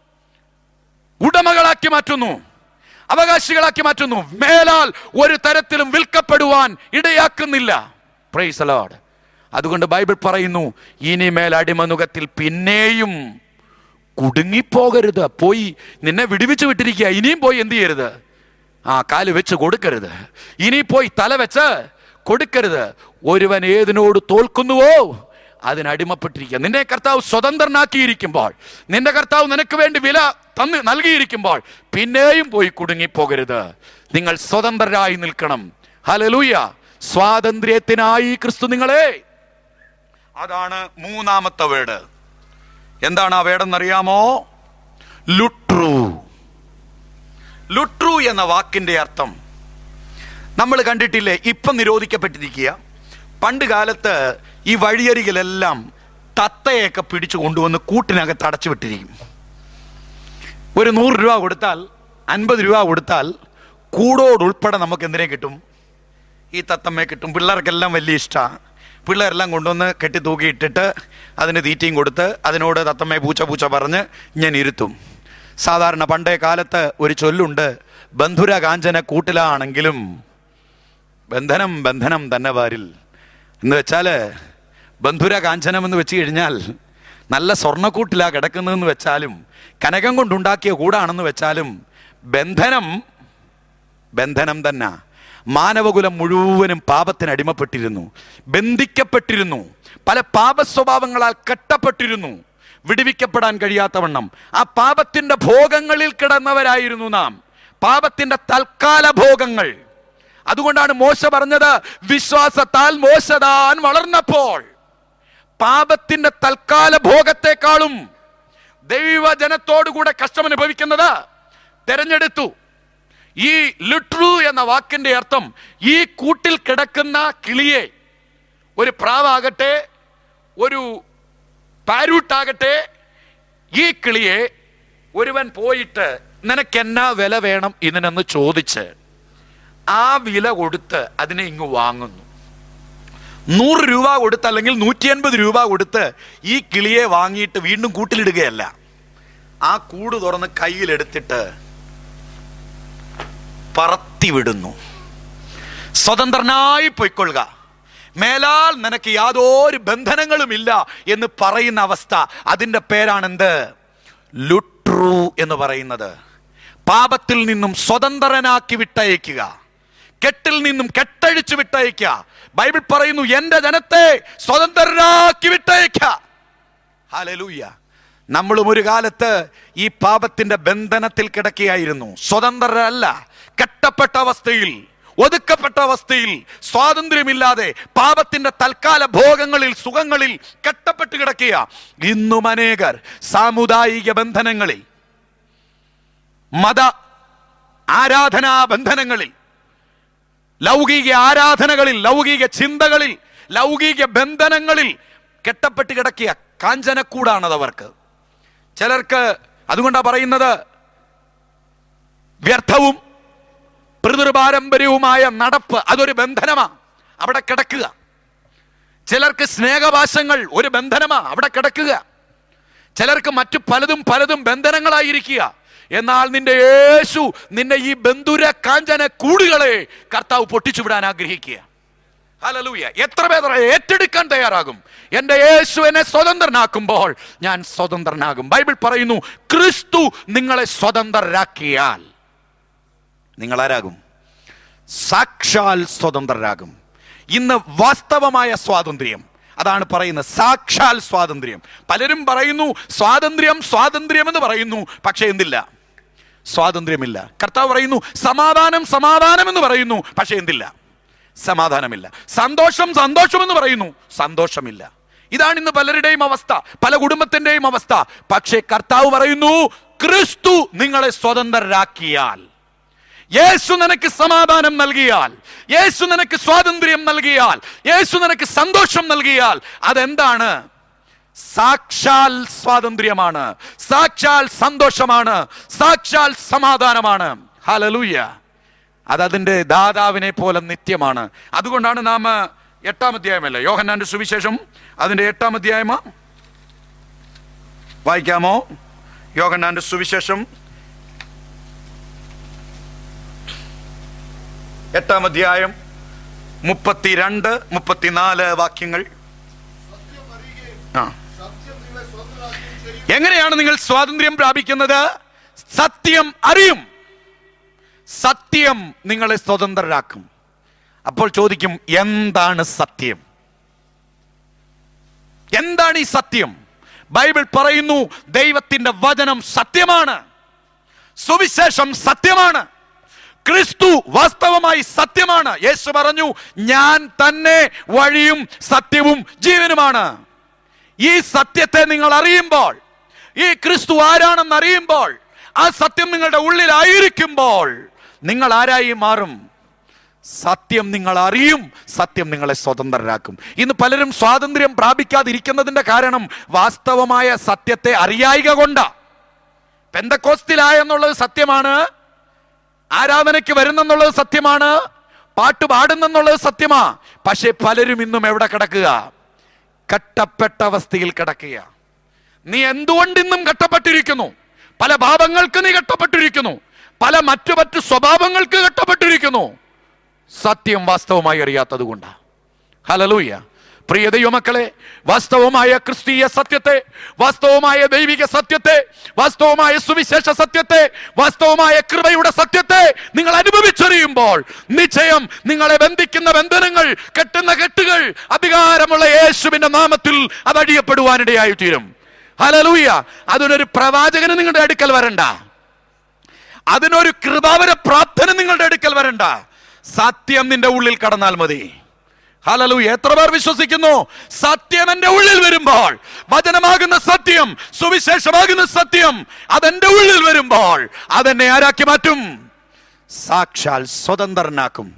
ഉടമകളാക്കി മാറ്റുന്നു അവകാശികളാക്കി മാറ്റുന്നു മേലാൽ ഒരു തരത്തിലും വിൽക്കപ്പെടുവാൻ ഇടയാക്കുന്നില്ല പ്രൈസ് ലോഡ് അതുകൊണ്ട് ബൈബിൾ പറയുന്നു ഇനിമേൽ അടിമനുഖത്തിൽ പിന്നെയും കുടുങ്ങിപ്പോകരുത് പോയി നിന്നെ വിടുവിച്ച് വിട്ടിരിക്കുക ഇനിയും പോയി എന്ത് ചെയ്യരുത് ആ കാല് വെച്ച് കൊടുക്കരുത് ഇനി പോയി തല വെച്ച് കൊടുക്കരുത് ഒരുവൻ ഏതിനോട് തോൽക്കുന്നുവോ അതിനടിമപ്പെട്ടിരിക്കുക നിന്നെ കർത്താവ് സ്വതന്ത്രനാക്കിയിരിക്കുമ്പോൾ നിന്റെ കർത്താവ് നിനക്ക് വേണ്ടി വില തന്ന് നൽകിയിരിക്കുമ്പോൾ പിന്നെയും പോയി കുടുങ്ങിപ്പോകരുത് നിങ്ങൾ സ്വതന്ത്രരായി നിൽക്കണം ഹലലൂയ സ്വാതന്ത്ര്യത്തിനായി ക്രിസ്തു നിങ്ങളെ അതാണ് മൂന്നാമത്തെ വേട് എന്താണ് ആ വേടെന്നറിയാമോ ലുട്രു ലുട്രു എന്ന വാക്കിന്റെ അർത്ഥം നമ്മൾ കണ്ടിട്ടില്ലേ ഇപ്പം നിരോധിക്കപ്പെട്ടിരിക്കുക പണ്ട് കാലത്ത് ഈ വഴിയരികിലെല്ലാം തത്തയൊക്കെ പിടിച്ചു കൊണ്ടുവന്ന് കൂട്ടിനകത്ത് അടച്ചു വിട്ടിരിക്കും ഒരു നൂറ് രൂപ കൊടുത്താൽ അൻപത് രൂപ കൊടുത്താൽ കൂടോടുൾപ്പെടെ നമുക്ക് എന്തിനെ കിട്ടും ഈ തത്തമ്മയെ കിട്ടും പിള്ളേർക്കെല്ലാം വലിയ ഇഷ്ടമാണ് പിള്ളേരെല്ലാം കൊണ്ടുവന്ന് കെട്ടി തൂക്കിയിട്ടിട്ട് അതിന് തീറ്റയും കൊടുത്ത് അതിനോട് തത്തമ്മയെ പൂച്ച പൂച്ച പറഞ്ഞ് ഞാൻ ഇരുത്തും സാധാരണ പണ്ടേ കാലത്ത് ഒരു ചൊല്ലുണ്ട് ബന്ധുര കാഞ്ചന കൂട്ടിലാണെങ്കിലും ബന്ധനം ബന്ധനം തന്നെ വാരിൽ എന്ന് വെച്ചാൽ ബന്ധുര കാഞ്ചനം എന്ന് വെച്ച് കഴിഞ്ഞാൽ നല്ല സ്വർണ്ണക്കൂട്ടിലാ കിടക്കുന്നതെന്ന് വെച്ചാലും കനകം കൊണ്ടുണ്ടാക്കിയ കൂടാണെന്ന് വെച്ചാലും ബന്ധനം ബന്ധനം തന്നെ മാനവകുലം മുഴുവനും പാപത്തിന് അടിമപ്പെട്ടിരുന്നു ബന്ധിക്കപ്പെട്ടിരുന്നു പല പാപ സ്വഭാവങ്ങളാൽ കെട്ടപ്പെട്ടിരുന്നു വിടുവിക്കപ്പെടാൻ കഴിയാത്തവണ്ണം ആ പാപത്തിന്റെ ഭോഗങ്ങളിൽ കിടന്നവരായിരുന്നു നാം പാപത്തിന്റെ തൽക്കാല ഭോഗങ്ങൾ അതുകൊണ്ടാണ് മോശ പറഞ്ഞത് വിശ്വാസത്താൽ മോശ താൻ വളർന്നപ്പോൾ പാപത്തിന്റെ തൽക്കാല ഭോഗത്തെക്കാളും ദൈവജനത്തോടുകൂടെ കഷ്ടം അനുഭവിക്കുന്നത് തെരഞ്ഞെടുത്തു ഈ ലിട്രു എന്ന വാക്കിന്റെ അർത്ഥം ഈ കൂട്ടിൽ കിടക്കുന്ന കിളിയെ ഒരു പ്രാവാകട്ടെ ഒരു പാരൂട്ടാകട്ടെ ഈ കിളിയെ ഒരുവൻ പോയിട്ട് നിനക്ക് എന്നാ വില വേണം ഇതിനെന്ന് ചോദിച്ച് ആ വില കൊടുത്ത് അതിനെ ഇങ്ങ് വാങ്ങുന്നു നൂറ് രൂപ കൊടുത്ത് അല്ലെങ്കിൽ നൂറ്റി അൻപത് രൂപ കൊടുത്ത് ഈ കിളിയെ വാങ്ങിയിട്ട് വീണ്ടും കൂട്ടിലിടുകയല്ല ആ കൂട് തുറന്ന് കയ്യിലെടുത്തിട്ട് പറത്തി വിടുന്നു സ്വതന്ത്രനായി പൊയ്ക്കൊള്ളുക മേലാൽ നിനക്ക് യാതൊരു ബന്ധനങ്ങളുമില്ല എന്ന് പറയുന്ന അവസ്ഥ അതിന്റെ പേരാണെന്ത് ലുട്രു എന്ന് പറയുന്നത് പാപത്തിൽ നിന്നും സ്വതന്ത്രനാക്കി വിട്ടയക്കുക കെട്ടിൽ നിന്നും കെട്ടഴിച്ചു വിട്ടയക്കുക ബൈബിൾ പറയുന്നു എന്റെ ജനത്തെ സ്വതന്ത്രരാക്കി വിട്ടയക്ക ഹാലലൂയ നമ്മളും ഒരു കാലത്ത് ഈ പാപത്തിന്റെ ബന്ധനത്തിൽ കിടക്കുകയായിരുന്നു സ്വതന്ത്രരല്ല കെട്ടപ്പെട്ട അവസ്ഥയിൽ ഒതുക്കപ്പെട്ട അവസ്ഥയിൽ സ്വാതന്ത്ര്യമില്ലാതെ പാപത്തിന്റെ തൽക്കാല ഭോഗങ്ങളിൽ സുഖങ്ങളിൽ കെട്ടപ്പെട്ട് കിടക്കുക ഇന്നും അനേകർ സാമുദായിക ബന്ധനങ്ങളിൽ മത ആരാധനാ ബന്ധനങ്ങളിൽ ലൗകിക ആരാധനകളിൽ ലൗകിക ചിന്തകളിൽ ലൗകിക ബന്ധനങ്ങളിൽ കെട്ടപ്പെട്ട് കിടക്കിയ കാഞ്ചനക്കൂടാണത് അവർക്ക് ചിലർക്ക് അതുകൊണ്ടാണ് പറയുന്നത് വ്യർത്ഥവും പിതൃപാരമ്പര്യവുമായ നടപ്പ് അതൊരു ബന്ധനമാ അവിടെ കിടക്കുക ചിലർക്ക് സ്നേഹവാസങ്ങൾ ഒരു ബന്ധനമാ അവിടെ കിടക്കുക ചിലർക്ക് മറ്റു പലതും പലതും ബന്ധനങ്ങളായിരിക്കുക എന്നാൽ നിന്റെ യേശു നിന്നെ ഈ ബന്ധുര കാഞ്ചന കൂടുകളെ കർത്താവ് പൊട്ടിച്ചു വിടാൻ ആഗ്രഹിക്കുക ഹല്ലേലൂയ എത്ര പേർ ഏറ്റെടുക്കാൻ തയ്യാറാകും എൻ്റെ യേശു എന്നെ സ്വതന്ത്രനാക്കുമ്പോൾ ഞാൻ സ്വതന്ത്രനാകും ബൈബിൾ പറയുന്നു ക്രിസ്തു നിങ്ങളെ സ്വതന്ത്രരാക്കിയാൽ നിങ്ങൾ ആരാകും സാക്ഷാൽ സ്വതന്ത്രരാകും ഇന്ന് വാസ്തവമായ സ്വാതന്ത്ര്യം അതാണ് പറയുന്നത് സാക്ഷാൽ സ്വാതന്ത്ര്യം പലരും പറയുന്നു സ്വാതന്ത്ര്യം സ്വാതന്ത്ര്യം എന്ന് പറയുന്നു പക്ഷേ എന്തില്ല സ്വാതന്ത്ര്യമില്ല കർത്താവ് പറയുന്നു സമാധാനം സമാധാനം എന്ന് പറയുന്നു പക്ഷേ എന്തില്ല സമാധാനമില്ല സന്തോഷം സന്തോഷം എന്ന് പറയുന്നു സന്തോഷമില്ല ഇതാണ് ഇന്ന് പലരുടെയും അവസ്ഥ പല കുടുംബത്തിന്റെയും അവസ്ഥ പക്ഷേ കർത്താവ് പറയുന്നു ക്രിസ്തു നിങ്ങളെ സ്വതന്ത്രരാക്കിയാൽ യേശു നിനക്ക് സമാധാനം നൽകിയാൽ യേശു നിനക്ക് സ്വാതന്ത്ര്യം നൽകിയാൽ യേശു നിനക്ക് സന്തോഷം നൽകിയാൽ അതെന്താണ് സാക്ഷാൽ സ്വാതന്ത്ര്യമാണ് സാക്ഷാൽ സന്തോഷമാണ് സാക്ഷാൽ സമാധാനമാണ് ഹലലൂയ അതതിൻ്റെ ദാതാവിനെ പോലെ നിത്യമാണ് അതുകൊണ്ടാണ് നാം എട്ടാം അധ്യായമല്ലേ യോഹന്നാന്റെ സുവിശേഷം അതിൻ്റെ എട്ടാം അധ്യായമ വായിക്കാമോ യോഹന്നാന്റെ സുവിശേഷം എട്ടാം അധ്യായം മുപ്പത്തിരണ്ട് മുപ്പത്തിനാല് വാക്യങ്ങൾ സത്യം അറിയുകയും ആ സത്യം നിങ്ങളെ സ്വന്തമാക്കുകയും ചെയ്യും എങ്ങനെയാണ് നിങ്ങൾ സ്വാതന്ത്ര്യം പ്രാപിക്കുന്നത് സത്യം അറിയും സത്യം നിങ്ങളെ സ്വതന്ത്രരാക്കും അപ്പോൾ ചോദിക്കും എന്താണ് സത്യം എന്താണ് ഈ സത്യം ബൈബിൾ പറയുന്നു ദൈവത്തിന്റെ വചനം സത്യമാണ് സുവിശേഷം സത്യമാണ് ക്രിസ്തു വാസ്തവമായി സത്യമാണ് യേശു പറഞ്ഞു ഞാൻ തന്നെ വഴിയും സത്യവും ജീവനുമാണ് ഈ സത്യത്തെ നിങ്ങൾ അറിയുമ്പോൾ ഈ ക്രിസ്തു ആരാണെന്ന് അറിയുമ്പോൾ ആ സത്യം നിങ്ങളുടെ ഉള്ളിലായിരിക്കുമ്പോൾ നിങ്ങൾ ആരായി മാറും സത്യം നിങ്ങൾ അറിയും സത്യം നിങ്ങളെ സ്വതന്ത്രരാക്കും ഇന്ന് പലരും സ്വാതന്ത്ര്യം പ്രാപിക്കാതിരിക്കുന്നതിന്റെ കാരണം വാസ്തവമായ സത്യത്തെ അറിയായിക കൊണ്ടാ പെന്തക്കോസ്തിലായെന്നുള്ളത് സത്യമാണ് ആരാധനയ്ക്ക് വരുന്നെന്നുള്ളത് സത്യമാണ് പാട്ട് പാടുന്നെന്നുള്ളത് സത്യമാ പക്ഷെ പലരും ഇന്നും എവിടെ കിടക്കുക കട്ടപ്പെട്ട അവസ്ഥയിൽ കിടക്കുക നീ എന്തുകൊണ്ട് ഇന്നും കട്ടപ്പെട്ടിരിക്കുന്നു പല പാപങ്ങൾക്ക് നീ കട്ടപ്പെട്ടിരിക്കുന്നു പല മറ്റു മറ്റു സ്വഭാവങ്ങൾക്ക് കട്ടപ്പെട്ടിരിക്കുന്നു സത്യം വാസ്തവമായി അറിയാത്തത് കൊണ്ടാ ഹലലൂയ പ്രിയ ദൈവമക്കളെ വാസ്തവമായ ക്രിസ്തീയ സത്യത്തെ വാസ്തവമായ ദൈവിക സത്യത്തെ വാസ്തവമായ സുവിശേഷ സത്യത്തെ വാസ്തവമായ കൃപയുടെ സത്യത്തെ നിങ്ങൾ അനുഭവിച്ചറിയുമ്പോൾ നിശ്ചയം നിങ്ങളെ ബന്ധിക്കുന്ന ബന്ധനങ്ങൾ കെട്ടുന്ന കെട്ടുകൾ അധികാരമുള്ള യേശുവിന്റെ നാമത്തിൽ അതടിയപ്പെടുവാനിടയായി തീരും ഹലലൂയ അതിനൊരു പ്രവാചകന് നിങ്ങളുടെ അടുക്കൽ വരണ്ട അതിനൊരു കൃപാവര പ്രാർത്ഥന നിങ്ങളുടെ അടുക്കൽ വരണ്ട സത്യം നിന്റെ ഉള്ളിൽ കടന്നാൽ മതി ഹലലു എത്ര പേർ വിശ്വസിക്കുന്നു സത്യം എന്റെ ഉള്ളിൽ വരുമ്പോൾ വചനമാകുന്ന സത്യം സുവിശേഷമാകുന്ന സത്യം അതെന്റെ ഉള്ളിൽ വരുമ്പോൾ അതെന്നെ ആരാക്കി മാറ്റും സാക്ഷാൽ സ്വതന്ത്രനാക്കും